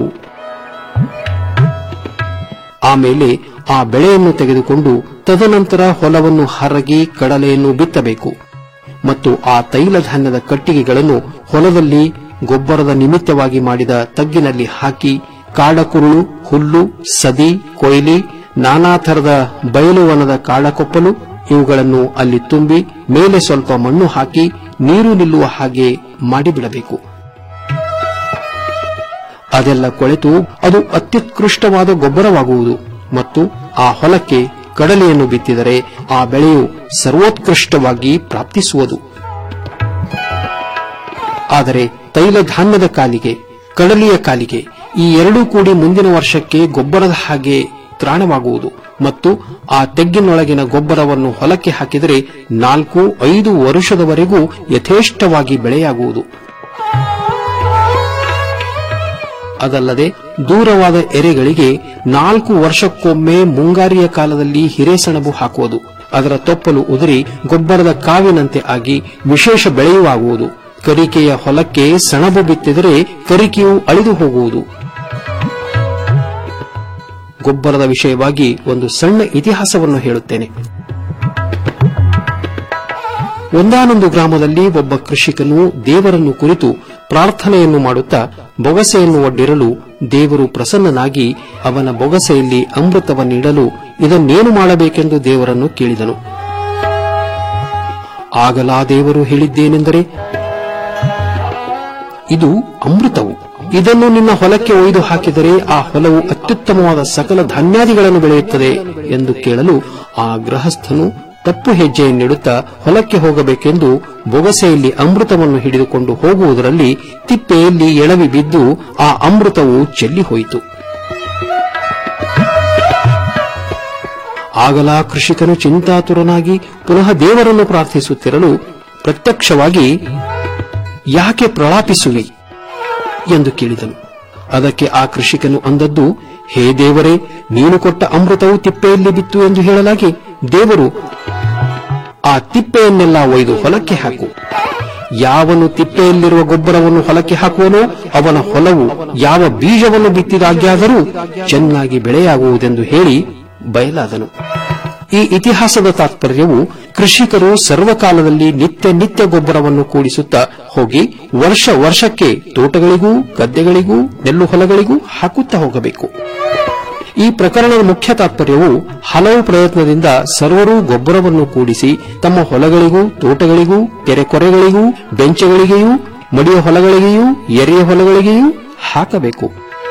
ಆಮೇಲೆ ಆ ಬೆಳೆಯನ್ನು ತೆಗೆದುಕೊಂಡು ತದನಂತರ ಹೊಲವನ್ನು ಹರಗಿ ಕಡಲೆಯನ್ನು ಬಿತ್ತಬೇಕು ಮತ್ತು ಆ ತೈಲ ಧಾನ್ಯದ ಕಟ್ಟಿಗೆಗಳನ್ನು ಹೊಲದಲ್ಲಿ ಗೊಬ್ಬರದ ನಿಮಿತ್ತವಾಗಿ ಮಾಡಿದ ತಗ್ಗಿನಲ್ಲಿ ಹಾಕಿ ಕಾಡಕುರುಳು ಹುಲ್ಲು ಸದಿ ಕೊಯ್ಲಿ ನಾನಾ ಥರದ ಬಯಲುವನದ ಕಾಡಕೊಪ್ಪಲು ಇವುಗಳನ್ನು ಅಲ್ಲಿ ತುಂಬಿ ಮೇಲೆ ಸ್ವಲ್ಪ ಮಣ್ಣು ಹಾಕಿ ನೀರು ನಿಲ್ಲುವ ಹಾಗೆ ಮಾಡಿಬಿಡಬೇಕು ಅದೆಲ್ಲ ಕೊಳೆತು ಅದು ಅತ್ಯುತ್ಕೃಷ್ಟವಾದ ಗೊಬ್ಬರವಾಗುವುದು ಮತ್ತು ಆ ಹೊಲಕ್ಕೆ ಕಡಲೆಯನ್ನು ಬಿತ್ತಿದರೆ ಆ ಬೆಳೆಯು ಸರ್ವೋತ್ಕೃಷ್ಟವಾಗಿ ಪ್ರಾಪ್ತಿಸುವುದು ಆದರೆ ತೈಲ ಧಾನ್ಯದ ಕಾಲಿಗೆ ಕಡಲೆಯ ಕಾಲಿಗೆ ಈ ಎರಡೂ ಕೂಡಿ ಮುಂದಿನ ವರ್ಷಕ್ಕೆ ಗೊಬ್ಬರದ ಹಾಗೆ ತ್ರಾಣವಾಗುವುದು ಮತ್ತು ಆ ತೆಗ್ಗಿನೊಳಗಿನ ಗೊಬ್ಬರವನ್ನು ಹೊಲಕ್ಕೆ ಹಾಕಿದರೆ ನಾಲ್ಕು ಐದು ವರುಷದವರೆಗೂ ಯಥೇಷ್ಟವಾಗಿ ಬೆಳೆಯಾಗುವುದು ಅದಲ್ಲದೆ ದೂರವಾದ ಎರೆಗಳಿಗೆ ನಾಲ್ಕು ವರ್ಷಕ್ಕೊಮ್ಮೆ ಮುಂಗಾರಿಯ ಕಾಲದಲ್ಲಿ ಹಿರೇಸೆಣಬು ಹಾಕುವುದು ಅದರ ತೊಪ್ಪಲು ಉದುರಿ ಗೊಬ್ಬರದ ಕಾವಿನಂತೆ ಆಗಿ ವಿಶೇಷ ಬೆಳೆಯುವಾಗುವುದು ಕರಿಕೆಯ ಹೊಲಕ್ಕೆ ಸೆಣಬು ಬಿತ್ತಿದರೆ ಕರಿಕೆಯು ಅಳಿದು ಹೋಗುವುದು ಗೊಬ್ಬರದ ವಿಷಯವಾಗಿ ಒಂದು ಸಣ್ಣ ಇತಿಹಾಸವನ್ನು ಹೇಳುತ್ತೇನೆ ಒಂದಾನೊಂದು ಗ್ರಾಮದಲ್ಲಿ ಒಬ್ಬ ಕೃಷಿಕನು ದೇವರನ್ನು ಕುರಿತು ಪ್ರಾರ್ಥನೆಯನ್ನು ಮಾಡುತ್ತಾ ಬೊಗಸೆಯನ್ನು ಒಡ್ಡಿರಲು ದೇವರು ಪ್ರಸನ್ನನಾಗಿ ಅವನ ಬೊಗಸೆಯಲ್ಲಿ ಅಮೃತವನ್ನಿಡಲು ಇದನ್ನೇನು ಮಾಡಬೇಕೆಂದು ದೇವರನ್ನು ಕೇಳಿದನು ಆಗಲಾ ದೇವರು ಹೇಳಿದ್ದೇನೆಂದರೆ ಇದು ಅಮೃತವು ಇದನ್ನು ನಿನ್ನ ಹೊಲಕ್ಕೆ ಒಯ್ದು ಹಾಕಿದರೆ ಆ ಹೊಲವು ಅತ್ಯುತ್ತಮವಾದ ಸಕಲ ಧಾನ್ಯಾದಿಗಳನ್ನು ಬೆಳೆಯುತ್ತದೆ ಎಂದು ಕೇಳಲು ಆ ಗೃಹಸ್ಥನು ತಪ್ಪು ಹೆಜ್ಜೆಯನ್ನಿಡುತ್ತಾ ಹೊಲಕ್ಕೆ ಹೋಗಬೇಕೆಂದು ಬೊಗಸೆಯಲ್ಲಿ ಅಮೃತವನ್ನು ಹಿಡಿದುಕೊಂಡು ಹೋಗುವುದರಲ್ಲಿ ತಿಪ್ಪೆಯಲ್ಲಿ ಎಳವಿ ಬಿದ್ದು ಆ ಅಮೃತವು ಚೆಲ್ಲಿ ಹೋಯಿತು ಆಗಲಾ ಕೃಷಿಕನು ಚಿಂತಾತುರನಾಗಿ ಪುನಃ ದೇವರನ್ನು ಪ್ರಾರ್ಥಿಸುತ್ತಿರಲು ಪ್ರತ್ಯಕ್ಷವಾಗಿ ಯಾಕೆ ಪ್ರಲಾಪಿಸುವಿ ಎಂದು ಕೇಳಿದನು ಅದಕ್ಕೆ ಆ ಕೃಷಿಕನು ಅಂದದ್ದು ಹೇ ದೇವರೇ ನೀನು ಕೊಟ್ಟ ಅಮೃತವು ತಿಪ್ಪೆಯಲ್ಲಿ ಬಿತ್ತು ಎಂದು ಹೇಳಲಾಗಿ ದೇವರು ಆ ತಿಪ್ಪೆಯನ್ನೆಲ್ಲ ಒಯ್ದು ಹೊಲಕ್ಕೆ ಹಾಕು ಯಾವನು ತಿಪ್ಪೆಯಲ್ಲಿರುವ ಗೊಬ್ಬರವನ್ನು ಹೊಲಕ್ಕೆ ಹಾಕುವನೋ ಅವನ ಹೊಲವು ಯಾವ ಬೀಜವನ್ನು ಬಿತ್ತಿದಾಗ್ಯಾದರೂ ಚೆನ್ನಾಗಿ ಬೆಳೆಯಾಗುವುದೆಂದು ಹೇಳಿ ಬಯಲಾದನು ಈ ಇತಿಹಾಸದ ತಾತ್ಪರ್ಯವು ಕೃಷಿಕರು ಸರ್ವಕಾಲದಲ್ಲಿ ನಿತ್ಯ ನಿತ್ಯ ಗೊಬ್ಬರವನ್ನು ಕೂಡಿಸುತ್ತಾ ಹೋಗಿ ವರ್ಷ ವರ್ಷಕ್ಕೆ ತೋಟಗಳಿಗೂ ಗದ್ದೆಗಳಿಗೂ ನೆಲ್ಲು ಹೊಲಗಳಿಗೂ ಹಾಕುತ್ತಾ ಹೋಗಬೇಕು ಈ ಪ್ರಕರಣದ ಮುಖ್ಯ ತಾತ್ಪರ್ಯವು ಹಲವು ಪ್ರಯತ್ನದಿಂದ ಸರ್ವರೂ ಗೊಬ್ಬರವನ್ನು ಕೂಡಿಸಿ ತಮ್ಮ ಹೊಲಗಳಿಗೂ ತೋಟಗಳಿಗೂ ಕೆರೆಕೊರೆಗಳಿಗೂ ಬೆಂಚಗಳಿಗೆಯೂ ಮಡಿಯ ಹೊಲಗಳಿಗೆಯೂ ಎರೆಯ ಹೊಲಗಳಿಗೆಯೂ ಹಾಕಬೇಕು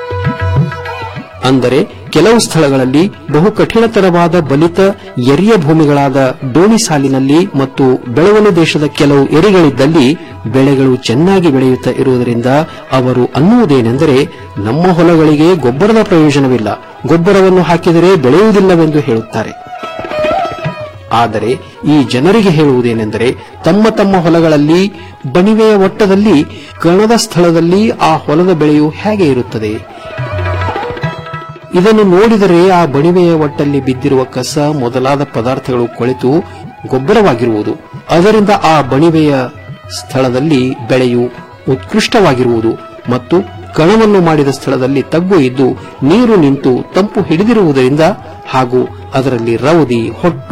ಅಂದರೆ ಕೆಲವು ಸ್ಥಳಗಳಲ್ಲಿ ಬಹು ಕಠಿಣತರವಾದ ಬಲಿತ ಎರಿಯ ಭೂಮಿಗಳಾದ ಡೋಣಿ ಸಾಲಿನಲ್ಲಿ ಮತ್ತು ಬೆಳವಲು ದೇಶದ ಕೆಲವು ಎರಿಗಳಿದ್ದಲ್ಲಿ ಬೆಳೆಗಳು ಚೆನ್ನಾಗಿ ಬೆಳೆಯುತ್ತಾ ಇರುವುದರಿಂದ ಅವರು ಅನ್ನುವುದೇನೆಂದರೆ ನಮ್ಮ ಹೊಲಗಳಿಗೆ ಗೊಬ್ಬರದ ಪ್ರಯೋಜನವಿಲ್ಲ ಗೊಬ್ಬರವನ್ನು ಹಾಕಿದರೆ ಬೆಳೆಯುವುದಿಲ್ಲವೆಂದು ಹೇಳುತ್ತಾರೆ ಆದರೆ ಈ ಜನರಿಗೆ ಹೇಳುವುದೇನೆಂದರೆ ತಮ್ಮ ತಮ್ಮ ಹೊಲಗಳಲ್ಲಿ ಬಣಿವೆಯ ಒಟ್ಟದಲ್ಲಿ ಕಣದ ಸ್ಥಳದಲ್ಲಿ ಆ ಹೊಲದ ಬೆಳೆಯು ಹೇಗೆ ಇರುತ್ತದೆ ಇದನ್ನು ನೋಡಿದರೆ ಆ ಬಣಿವೆಯ ಒಟ್ಟಲ್ಲಿ ಬಿದ್ದಿರುವ ಕಸ ಮೊದಲಾದ ಪದಾರ್ಥಗಳು ಕೊಳೆತು ಗೊಬ್ಬರವಾಗಿರುವುದು ಅದರಿಂದ ಆ ಬಣಿವೆಯ ಸ್ಥಳದಲ್ಲಿ ಬೆಳೆಯು ಉತ್ಕೃಷ್ಟವಾಗಿರುವುದು ಮತ್ತು ಕಣವನ್ನು ಮಾಡಿದ ಸ್ಥಳದಲ್ಲಿ ತಗ್ಗು ಇದ್ದು ನೀರು ನಿಂತು ತಂಪು ಹಿಡಿದಿರುವುದರಿಂದ ಹಾಗೂ ಅದರಲ್ಲಿ ರೌದಿ ಹೊಟ್ಟು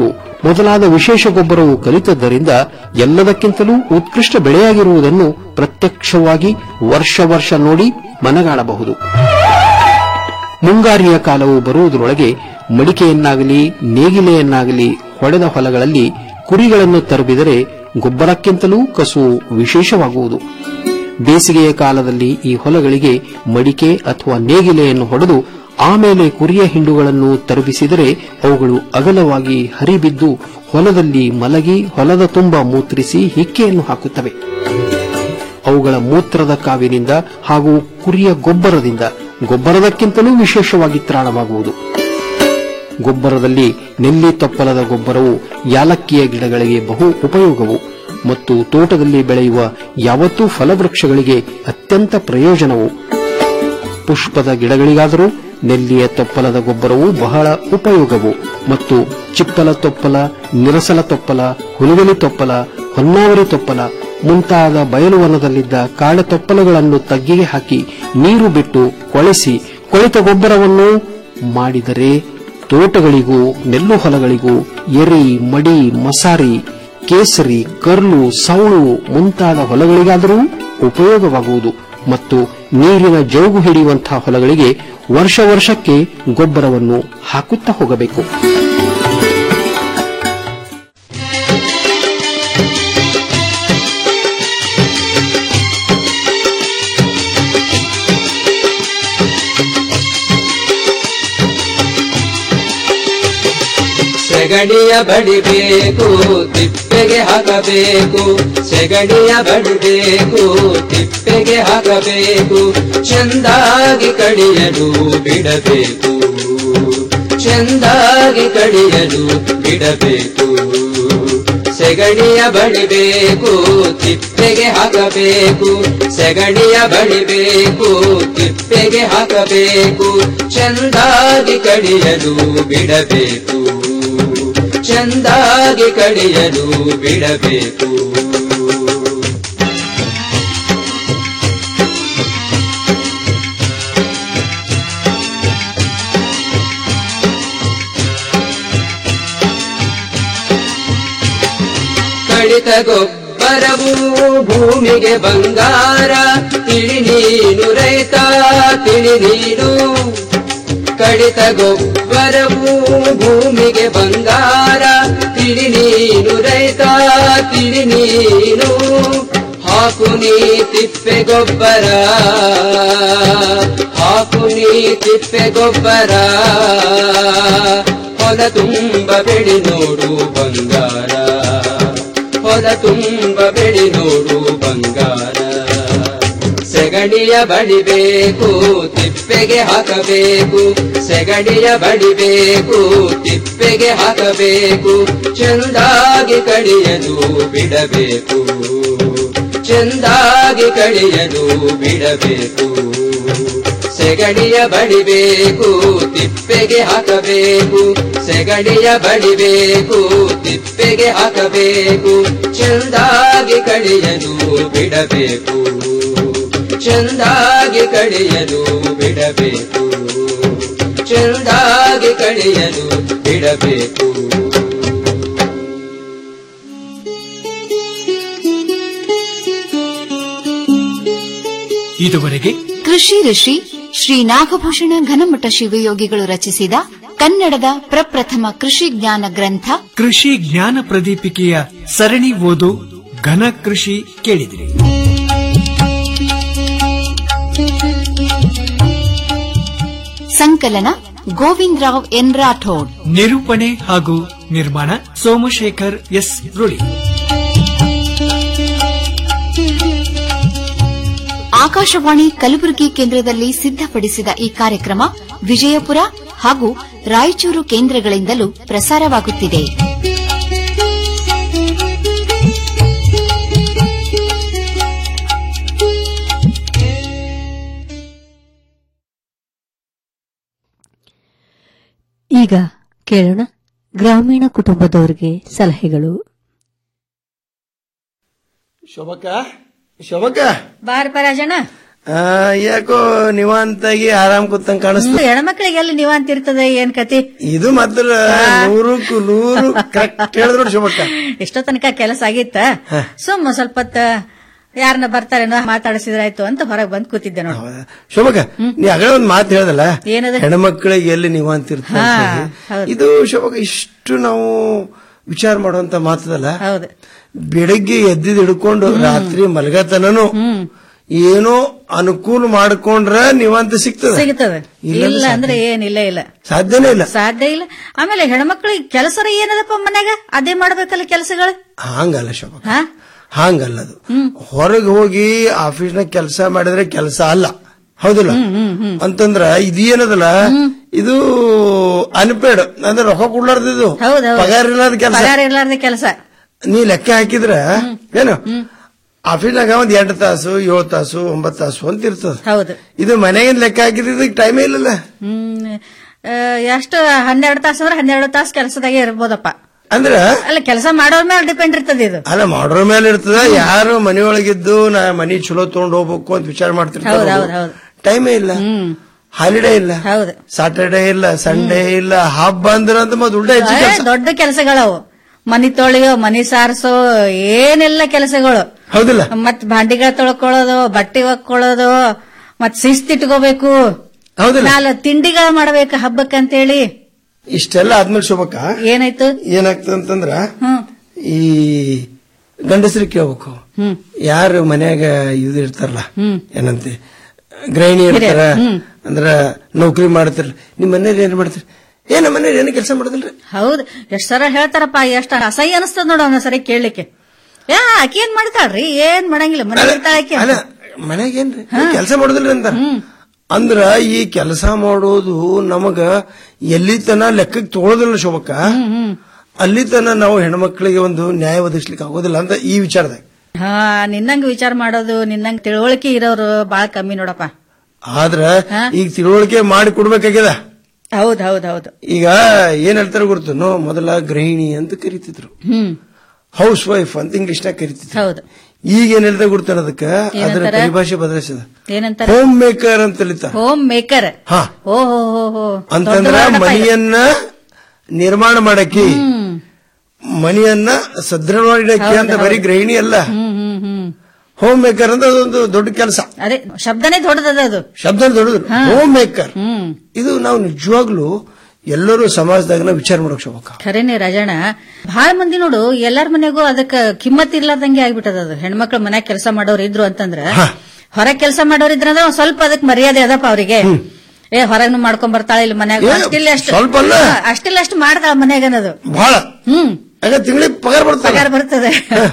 ಮೊದಲಾದ ವಿಶೇಷ ಗೊಬ್ಬರವು ಕಲಿತದ್ದರಿಂದ ಎಲ್ಲದಕ್ಕಿಂತಲೂ ಉತ್ಕೃಷ್ಟ ಬೆಳೆಯಾಗಿರುವುದನ್ನು ಪ್ರತ್ಯಕ್ಷವಾಗಿ ವರ್ಷ ವರ್ಷ ನೋಡಿ ಮನಗಾಣಬಹುದು ಮುಂಗಾರಿಯ ಕಾಲವು ಬರುವುದರೊಳಗೆ ಮಡಿಕೆಯನ್ನಾಗಲಿ ನೇಗಿಲೆಯನ್ನಾಗಲಿ ಹೊಡೆದ ಹೊಲಗಳಲ್ಲಿ ಕುರಿಗಳನ್ನು ತರಬಿದರೆ ಗೊಬ್ಬರಕ್ಕಿಂತಲೂ ಕಸು ವಿಶೇಷವಾಗುವುದು ಬೇಸಿಗೆಯ ಕಾಲದಲ್ಲಿ ಈ ಹೊಲಗಳಿಗೆ ಮಡಿಕೆ ಅಥವಾ ನೇಗಿಲೆಯನ್ನು ಹೊಡೆದು ಆಮೇಲೆ ಕುರಿಯ ಹಿಂಡುಗಳನ್ನು ತರಬಿಸಿದರೆ ಅವುಗಳು ಅಗಲವಾಗಿ ಹರಿಬಿದ್ದು ಹೊಲದಲ್ಲಿ ಮಲಗಿ ಹೊಲದ ತುಂಬ ಮೂತ್ರಿಸಿ ಹಿಕ್ಕೆಯನ್ನು ಹಾಕುತ್ತವೆ ಅವುಗಳ ಮೂತ್ರದ ಕಾವಿನಿಂದ ಹಾಗೂ ಕುರಿಯ ಗೊಬ್ಬರದಿಂದ ಗೊಬ್ಬರದಕ್ಕಿಂತಲೂ ವಿಶೇಷವಾಗಿ ತ್ರಾಣವಾಗುವುದು ಗೊಬ್ಬರದಲ್ಲಿ ನೆಲ್ಲಿ ತೊಪ್ಪಲದ ಗೊಬ್ಬರವು ಯಾಲಕ್ಕಿಯ ಗಿಡಗಳಿಗೆ ಬಹು ಉಪಯೋಗವು ಮತ್ತು ತೋಟದಲ್ಲಿ ಬೆಳೆಯುವ ಯಾವತ್ತೂ ಫಲವೃಕ್ಷಗಳಿಗೆ ಅತ್ಯಂತ ಪ್ರಯೋಜನವು ಪುಷ್ಪದ ಗಿಡಗಳಿಗಾದರೂ ನೆಲ್ಲಿಯ ತೊಪ್ಪಲದ ಗೊಬ್ಬರವು ಬಹಳ ಉಪಯೋಗವು ಮತ್ತು ಚಿಪ್ಪಲ ತೊಪ್ಪಲ ನಿರಸಲ ತೊಪ್ಪಲ ಹುಲುಗಲಿ ತೊಪ್ಪಲ ಹೊನ್ನಾವರಿ ತೊಪ್ಪಲ ಮುಂತಾದ ಬಯಲುವನದಲ್ಲಿದ್ದ ಕಾಳೆ ತೊಪ್ಪಲುಗಳನ್ನು ತಗ್ಗಿಗೆ ಹಾಕಿ ನೀರು ಬಿಟ್ಟು ಕೊಳೆಸಿ ಕೊಳೆತ ಗೊಬ್ಬರವನ್ನು ಮಾಡಿದರೆ ತೋಟಗಳಿಗೂ ನೆಲ್ಲು ಹೊಲಗಳಿಗೂ ಎರಿ ಮಡಿ ಮಸಾರಿ ಕೇಸರಿ ಕರ್ಲು ಸೌಳು ಮುಂತಾದ ಹೊಲಗಳಿಗಾದರೂ ಉಪಯೋಗವಾಗುವುದು ಮತ್ತು ನೀರಿನ ಜೌಗು ಹಿಡಿಯುವಂತಹ ಹೊಲಗಳಿಗೆ ವರ್ಷ ವರ್ಷಕ್ಕೆ ಗೊಬ್ಬರವನ್ನು ಹಾಕುತ್ತಾ ಹೋಗಬೇಕು
ಸೆಗಣಿಯ ಬಡಿಬೇಕು ತಿಪ್ಪೆಗೆ ಹಾಕಬೇಕು ಸೆಗಣಿಯ ಬಡಿಬೇಕು ತಿಪ್ಪೆಗೆ ಹಾಕಬೇಕು ಚೆಂದಾಗಿ ಕಡಿಯಲು ಬಿಡಬೇಕು ಚೆಂದಾಗಿ ಕಡಿಯಲು ಬಿಡಬೇಕು ಸೆಗಣಿಯ ಬಡಿಬೇಕು ತಿಪ್ಪೆಗೆ ಹಾಕಬೇಕು ಸೆಗಣಿಯ ಬಡಿಬೇಕು ತಿಪ್ಪೆಗೆ ಹಾಕಬೇಕು ಚೆಂದಾಗಿ ಕಡಿಯಲು ಬಿಡಬೇಕು ಚೆಂದಾಗಿ ಕಡಿಯಲು ಬಿಡಬೇಕು ಕಡಿತ ಗೊಬ್ಬರವು ಭೂಮಿಗೆ ಬಂಗಾರ ತಿಳಿ ನೀನು ರೈತ ತಿಳಿ ನೀನು ಕಡಿತ ಗೊಬ್ಬರವು ಭೂಮಿಗೆ ಬಂಗಾರ ತಿಳಿ ನೀನು ರೈತ ತಿಳಿ ನೀನು ಹಾಕು ನೀ ತಿಪ್ಪೆ ಗೊಬ್ಬರ ಹಾಕು ನೀ ತಿಪ್ಪೆ ಗೊಬ್ಬರ ಹೊಲ ತುಂಬ ಬೆಳಿ ನೋಡು ಬಂಗಾರ ಹೊಲ ತುಂಬ ಬೆಳಿ ನೋಡು ಬಂಗಾರ ಸೆಗಣಿಯ ಬಡಿಬೇಕು ತಿಪ್ಪೆಗೆ ಹಾಕಬೇಕು ಸೆಗಣಿಯ ಬಡಿಬೇಕು ತಿಪ್ಪೆಗೆ ಹಾಕಬೇಕು ಚೆಂದಾಗಿ ಕಡಿಯಲು ಬಿಡಬೇಕು ಚೆಂದಾಗಿ ಕಡಿಯಲು ಬಿಡಬೇಕು ಸೆಗಣಿಯ ಬಡಿಬೇಕು ತಿಪ್ಪೆಗೆ ಹಾಕಬೇಕು ಸೆಗಣಿಯ ಬಡಿಬೇಕು ತಿಪ್ಪೆಗೆ ಹಾಕಬೇಕು ಚೆಂದಾಗಿ ಕಡಿಯಲು ಬಿಡಬೇಕು ಚೆಂದಾಗಿ ಕಡಿಯಲು ಬಿಡಬೇಕು ಚೆಂದಾಗಿ ಕಡಿಯಲು ಬಿಡಬೇಕು
ಇದುವರೆಗೆ
ಕೃಷಿ ಋಷಿ ಶ್ರೀ ನಾಗಭೂಷಣ ಘನಮಠ ಶಿವಯೋಗಿಗಳು ರಚಿಸಿದ ಕನ್ನಡದ ಪ್ರಪ್ರಥಮ ಕೃಷಿ ಜ್ಞಾನ ಗ್ರಂಥ
ಕೃಷಿ ಜ್ಞಾನ ಪ್ರದೀಪಿಕೆಯ ಸರಣಿ ಓದು ಘನ ಕೃಷಿ ಕೇಳಿದಿರಿ
ಸಂಕಲನ ಗೋವಿಂದರಾವ್ ಎನ್ ರಾಠೋಡ್
ನಿರೂಪಣೆ ಹಾಗೂ ನಿರ್ಮಾಣ ಸೋಮಶೇಖರ್ ಎಸ್ ರುಳಿ
ಆಕಾಶವಾಣಿ ಕಲಬುರಗಿ ಕೇಂದ್ರದಲ್ಲಿ ಸಿದ್ಧಪಡಿಸಿದ ಈ ಕಾರ್ಯಕ್ರಮ ವಿಜಯಪುರ ಹಾಗೂ ರಾಯಚೂರು ಕೇಂದ್ರಗಳಿಂದಲೂ ಪ್ರಸಾರವಾಗುತ್ತಿದೆ
ಈಗ ಕೇಳೋಣ ಗ್ರಾಮೀಣ ಕುಟುಂಬದವರಿಗೆ ಸಲಹೆಗಳು
ಶೋಭಕ್ಕ ಶೋಭಕ್ಕ
ಬಾರ್ ಪರಾಜಣ
ಆ, ಯಾಕೋ ನಿವಾಂತಾಗಿ ಆರಾಮ್ ಕೂತಂಗ್ ಕಾಣಿಸ್ತು
ಹೆಣ್ಮಕ್ಳಿಗೆ ಎಲ್ಲಿ ನೀವ್ ಅಂತಿರ್ತದೆ ಏನ್ ಕತಿ
ಇದು ಮಾತ್ರ ನೂರಕ್ಕೂ ನೂರು ಕರೆಕ್ಟ್ ಹೇಳಿದ್ರು ಶೋಭಕ್ಕ
ಎಷ್ಟೋ ತನಕ ಕೆಲಸ ಆಗಿತ್ತ ಸುಮ್ಮ ಸ್ವಲ್ಪ ಹೊತ್ತ ಯಾರನ್ನ ಬರ್ತಾರೇನೋ ಮಾತಾಡಿಸಿದ್ರಾಯ್ತು ಅಂತ ಹೊರಗೆ ಬಂದ್ ಕೂತಿದ್ದೆ ನೋಡು
ಶೋಭಕ್ಕ ನೀ ಆಗಲೇ ಒಂದ್ ಮಾತು ಹೇಳ್ದಲ್ಲ
ಏನದು?
ಹೆಣ್ಮಕ್ಳಿಗೆ ಎಲ್ಲಿ ನಿವಾಂತ
ಹಾ, ಹೌದು.
ಇದು ಶೋಭಕ್ಕ ಇಷ್ಟು ನಾವು ವಿಚಾರ ಮಾಡುವಂತ ಮಾತದಲ್ಲ
ಹೌದು
ಬೆಳಗ್ಗೆ ಎದ್ದಿದ್ ಹಿಡ್ಕೊಂಡು ರಾತ್ರಿ ಮಲಗತನನು ಏನೋ ಅನುಕೂಲ ಮಾಡ್ಕೊಂಡ್ರ ನಿವಾಂತ ಸಿಗ್ತದೆ
ಸಿಗ್ತದೆ
ಇಲ್ಲಂದ್ರೆ
ಇಲ್ಲ
ಸಾಧ್ಯ
ಅಂದ್ರೆ ಏನಿಲ್ಲ ಇಲ್ಲ
ಸಾಧ್ಯನೇ ಇಲ್ಲ
ಸಾಧ್ಯ ಇಲ್ಲ ಆಮೇಲೆ ಹೆಣ್ಮಕ್ಳಿಗೆ ಕೆಲಸರ ಏನದಪ್ಪ ಮನ್ಯಾಗ ಅದೇ ಮಾಡ್ಬೇಕಲ್ಲ ಕೆಲಸಗಳು
ಹಂಗಲ್ಲ ಶೋಭಕ್ಕ
ಹಾ
ಹಂಗಲ್ಲ ಅದು ಹೊರಗೆ ಹೋಗಿ ಆಫೀಸ್ನಾಗ ಕೆಲಸ ಮಾಡಿದ್ರೆ ಕೆಲಸ ಅಲ್ಲ ಹೌದಿಲ್ಲ ಅಂತಂದ್ರ ಇದೇನದಲ್ಲ ಇದು ಅನ್ಪೇಡ್ ಅಂದ್ರೆ ರೊಕ್ಕ ಕೊಡ್ಲಾರ್ದಿದು
ಹೌದೌದು
ಪಗಾರ ಇಲ್ಲದ ಕೆಲಸ
ಪಗಾರ ಇರ್ಲಾರ್ದೆ ಕೆಲಸ
ನೀ ಲೆಕ್ಕ ಹಾಕಿದ್ರ ಏನು ಆಫೀಸ್ನಾಗ ಒಂದ್ ಎಂಟು ತಾಸು ಏಳು ತಾಸು ಒಂಬತ್ತು ತಾಸು ಅಂತ ಇರ್ತದ
ಹೌದು
ಇದು ಮನೆಗಿನ ಲೆಕ್ಕ ಹಾಕಿದ್ರೆ ಟೈಮೇ ಇಲ್ಲಲ್ಲ
ಹ್ಮ್ ಆ, ಎಷ್ಟು ಹನ್ನೆರಡು ತಾಸು ಅಂದ್ರೆ ಹನ್ನೆರಡು ತಾಸು ಕೆಲಸದಾಗೆ ಇರ್ಬೋದಪ್ಪ
ಅಂದ್ರ
ಅಲ್ಲ ಕೆಲಸ ಮಾಡೋರ್ ಮೇಲೆ ಡಿಪೆಂಡ್ ಇರ್ತದೆ ಇದು
ಅಲ್ಲ ಮಾಡೋರ್ ಮೇಲೆ ಇರ್ತದ ಯಾರು ಮನೆಯೊಳಗಿದ್ದು ನಾ ಮನಿ ಚಲೋ ತಗೊಂಡ್ ಹೋಗ್ಬೇಕು ಅಂತ ವಿಚಾರ
ಹೌದು ಹೌದು
ಮಾಡ್ತಿರ್ತಾರೆ
ಹೌದು
ಟೈಮೇ ಇಲ್ಲ ಹಾಲಿಡೇ ಇಲ್ಲ
ಹೌದು
ಸಾಟರ್ಡೇ ಇಲ್ಲ ಸಂಡೇ ಇಲ್ಲ ಹಬ್ಬ ಅಂದ್ರೆ ಅಂತ ಮತ್ತೆ ಉಲ್ಟಾ ಹೆಚ್ಚು
ಏ,
ಕೆಲ್ಸ.
ದೊಡ್ಡ ಕೆಲಸಗಳವು ಮನಿ ತೊಳೆಯೋ ಮನಿ ಸಾರಿಸೋ ಏನೆಲ್ಲ ಕೆಲಸಗಳು
ಹೌದಿಲ್ಲ
ಮತ್ ಭಾಂಡಿಗಳು ತೊಳ್ಕೊಳ್ಳೋದು ಬಟ್ಟೆ ಒಕ್ಕೊಳ್ಳೋದು ಮತ್ ಶಿಸ್ತಿಟ್ಕೋಬೇಕು
ಹೌದಿಲ್ಲ
ನಾಲ್ ತಿಂಡಿಗಳು ಮಾಡ್ಬೇಕು ಹಬ್ಬಕ್ಕಂತೇಳಿ
ಇಷ್ಟೆಲ್ಲ ಆದ್ಮೇಲೆ ಶೋಭಕ್ಕ
ಏನಾಯ್ತು
ಏನಾಗ್ತದೆ ಅಂತಂದ್ರ
ಹ್ಮ್
ಈ ಗಂಡಸರಿಗೆ ಕೇಳ್ಬೇಕು ಯಾರು ಮನ್ಯಾಗ ಇದು ಇರ್ತಾರಲ್ಲ ಏನಂತೆ ಗೃಹಿಣಿ ಇರ್ತಾರ ಅಂದ್ರ ನೌಕರಿ ಮಾಡ್ತಾರ ನಿಮ್ ಮನೇಲಿ ಏನ್ ಮಾಡ್ತೀರಿ ಏ ನಮ್ಮ ಮನೇಲಿ ಏನು ಕೆಲಸ ಮಾಡೋದಿಲ್ರಿ
ಹೌದು ಎಷ್ಟ್ ಸರ ಹೇಳ್ತಾರಪ್ಪ ಎಷ್ಟ ಅಸಹ್ಯ ಅನಿಸ್ತದ ನೋಡು ಅವನ ಸರಿ ಕೇಳಲಿಕ್ಕೆ ಯಾ ಆಕಿ ಏನ್ ಮಾಡ್ತಾಳ್ರಿ ಏನ್ ಮಾಡಂಗಿಲ್ಲ ಮನೆ ಇರ್ತಾಳ ಆಕಿ
ಅಲ್ಲ ಮನ್ಯಾಗ ಏನ್ರಿ ಕೆಲಸ ಮಾಡೋದಿಲ್ರಿ ಅಂತ ಅಂದ್ರ ಈ ಕೆಲಸ ಮಾಡೋದು ನಮಗ ಎಲ್ಲಿ ತನ ಲೆಕ್ಕಕ್ಕೆ ತಗೊಳ್ಳೋದಿಲ್ಲ ಶೋಭಕ್ಕ ಅಲ್ಲಿ ತನ ನಾವು ಹೆಣ್ಮಕ್ಳಿಗೆ ಒಂದು ನ್ಯಾಯ ಒದಗಿಸ್ಲಿಕ್ಕೆ ಆಗೋದಿಲ್ಲ ಅಂತ ಈ ವಿಚಾರದಾಗ
ಹಾ ನಿನ್ನಂಗ್ ವಿಚಾರ ಮಾಡೋದು ನಿನ್ನಂಗ್ ತಿಳುವಳಿಕೆ ಇರೋರು ಬಾಳ ಕಮ್ಮಿ ನೋಡಪ್ಪ
ಆದ್ರ ಈಗ ತಿಳುವಳಿಕೆ ಮಾಡಿ ಕೊಡ್ಬೇಕಾಗ್ಯದ
ಹೌದ್ ಹೌದ್ ಹೌದು
ಈಗ ಏನ್ ಹೇಳ್ತಾರೆ ಗೊತ್ತು ನೋ ಮೊದಲ ಗೃಹಿಣಿ ಅಂತ ಕರಿತಿದ್ರು
ಹ್ಮ್
ಹೌಸ್ ವೈಫ್ ಅಂತ ಇಂಗ್ಲಿಷ್ನಾಗ ಕರಿತಿದ್ರು
ಹೌದು
ಈಗ ಏನ್ ಹೇಳ್ತಾರೆ ಗೊತ್ತಾನ ಅದಕ್ಕ ಅದರ
ಏನಂತಾರ?
ಪರಿಭಾಷೆ ಬದಲಿಸಿದ
ಏನಂತಾರ
ಹೋಮ್ ಮೇಕರ್ ಅಂತ ಕಲಿತಾರ
ಹೋಮ್ ಮೇಕರ್
ಹಾ
ಓ ಹೋ ಹೋ ಹೋ
ಅಂತಂದ್ರ ಮನೆಯನ್ನ ನಿರ್ಮಾಣ ಮಾಡಕ್ಕೆ ಮನೆಯನ್ನ ಸದೃಢ ಮಾಡಕ್ಕೆ ಅಂತ ಬರೀ ಗೃಹಿಣಿ ಅಲ್ಲ
ಹ್ಮ್ ಹ್ಮ್ ಹ್ಮ್
ಹೋಮ್ ಮೇಕರ್ ಅಂತ ಅದೊಂದು ದೊಡ್ಡ ಕೆಲಸ
ಅದೇ ಶಬ್ದನೇ ದೊಡ್ಡದದ ಅದು
ಶಬ್ದ ದೊಡ್ಡದು ಹೋಮ್ ಮೇಕರ್ ಇದು ನಾವು ನಿಜವಾಗ್ಲೂ ಎಲ್ಲರೂ ಸಮಾಜದಾಗ ನಾವು ವಿಚಾರ ಮಾಡಕ್ ಶೋಭಕ್ಕ
ಖರೇನೆ ರಾಜಣ್ಣ ಬಹಳ ಮಂದಿ ನೋಡು ಎಲ್ಲಾರ ಮನೆಗೂ ಅದಕ್ಕ ಕಿಮ್ಮತ್ ಇರ್ಲಾರ್ದಂಗೆ ಆಗ್ಬಿಟ್ಟದ ಅದು ಹೆಣ್ಮಕ್ಳು ಮನ್ಯಾಗ ಕೆಲಸ ಮಾಡೋರು ಇದ್ರು ಅಂತಂದ್ರ ಹೊರಗ್ ಕೆಲಸ ಮಾಡೋರ್ ಇದ್ರಂದ್ರೆ ಒಂದ್ ಸ್ವಲ್ಪ ಅದಕ್ ಮರ್ಯಾದೆ ಅದಪ್ಪ ಅವರಿಗೆ ಏ ಹೊರಗ್ನು ಮಾಡ್ಕೊಂಡ್ ಬರ್ತಾಳೆ ಇಲ್ಲಿ ಮನ್ಯಾಗ
ಏ,
ಅಷ್ಟಿಲ್ಲ ಅಷ್ಟು
ಸ್ವಲ್ಪ ಅಲ್ಲ.
ಹಾ, ಅಷ್ಟಿಲ್ಲ ಅಷ್ಟು ಮಾಡ್ತಾಳ ಮನ್ಯಾಗ ಅನ್ನೋದು
ಬಹಳ
ಹ್ಮ್
ಆಗ ತಿಂಗಳಿಗೆ ಪಗಾರ ಬರ್ತದೆ
ಪಗಾರ ಬರ್ತದೆ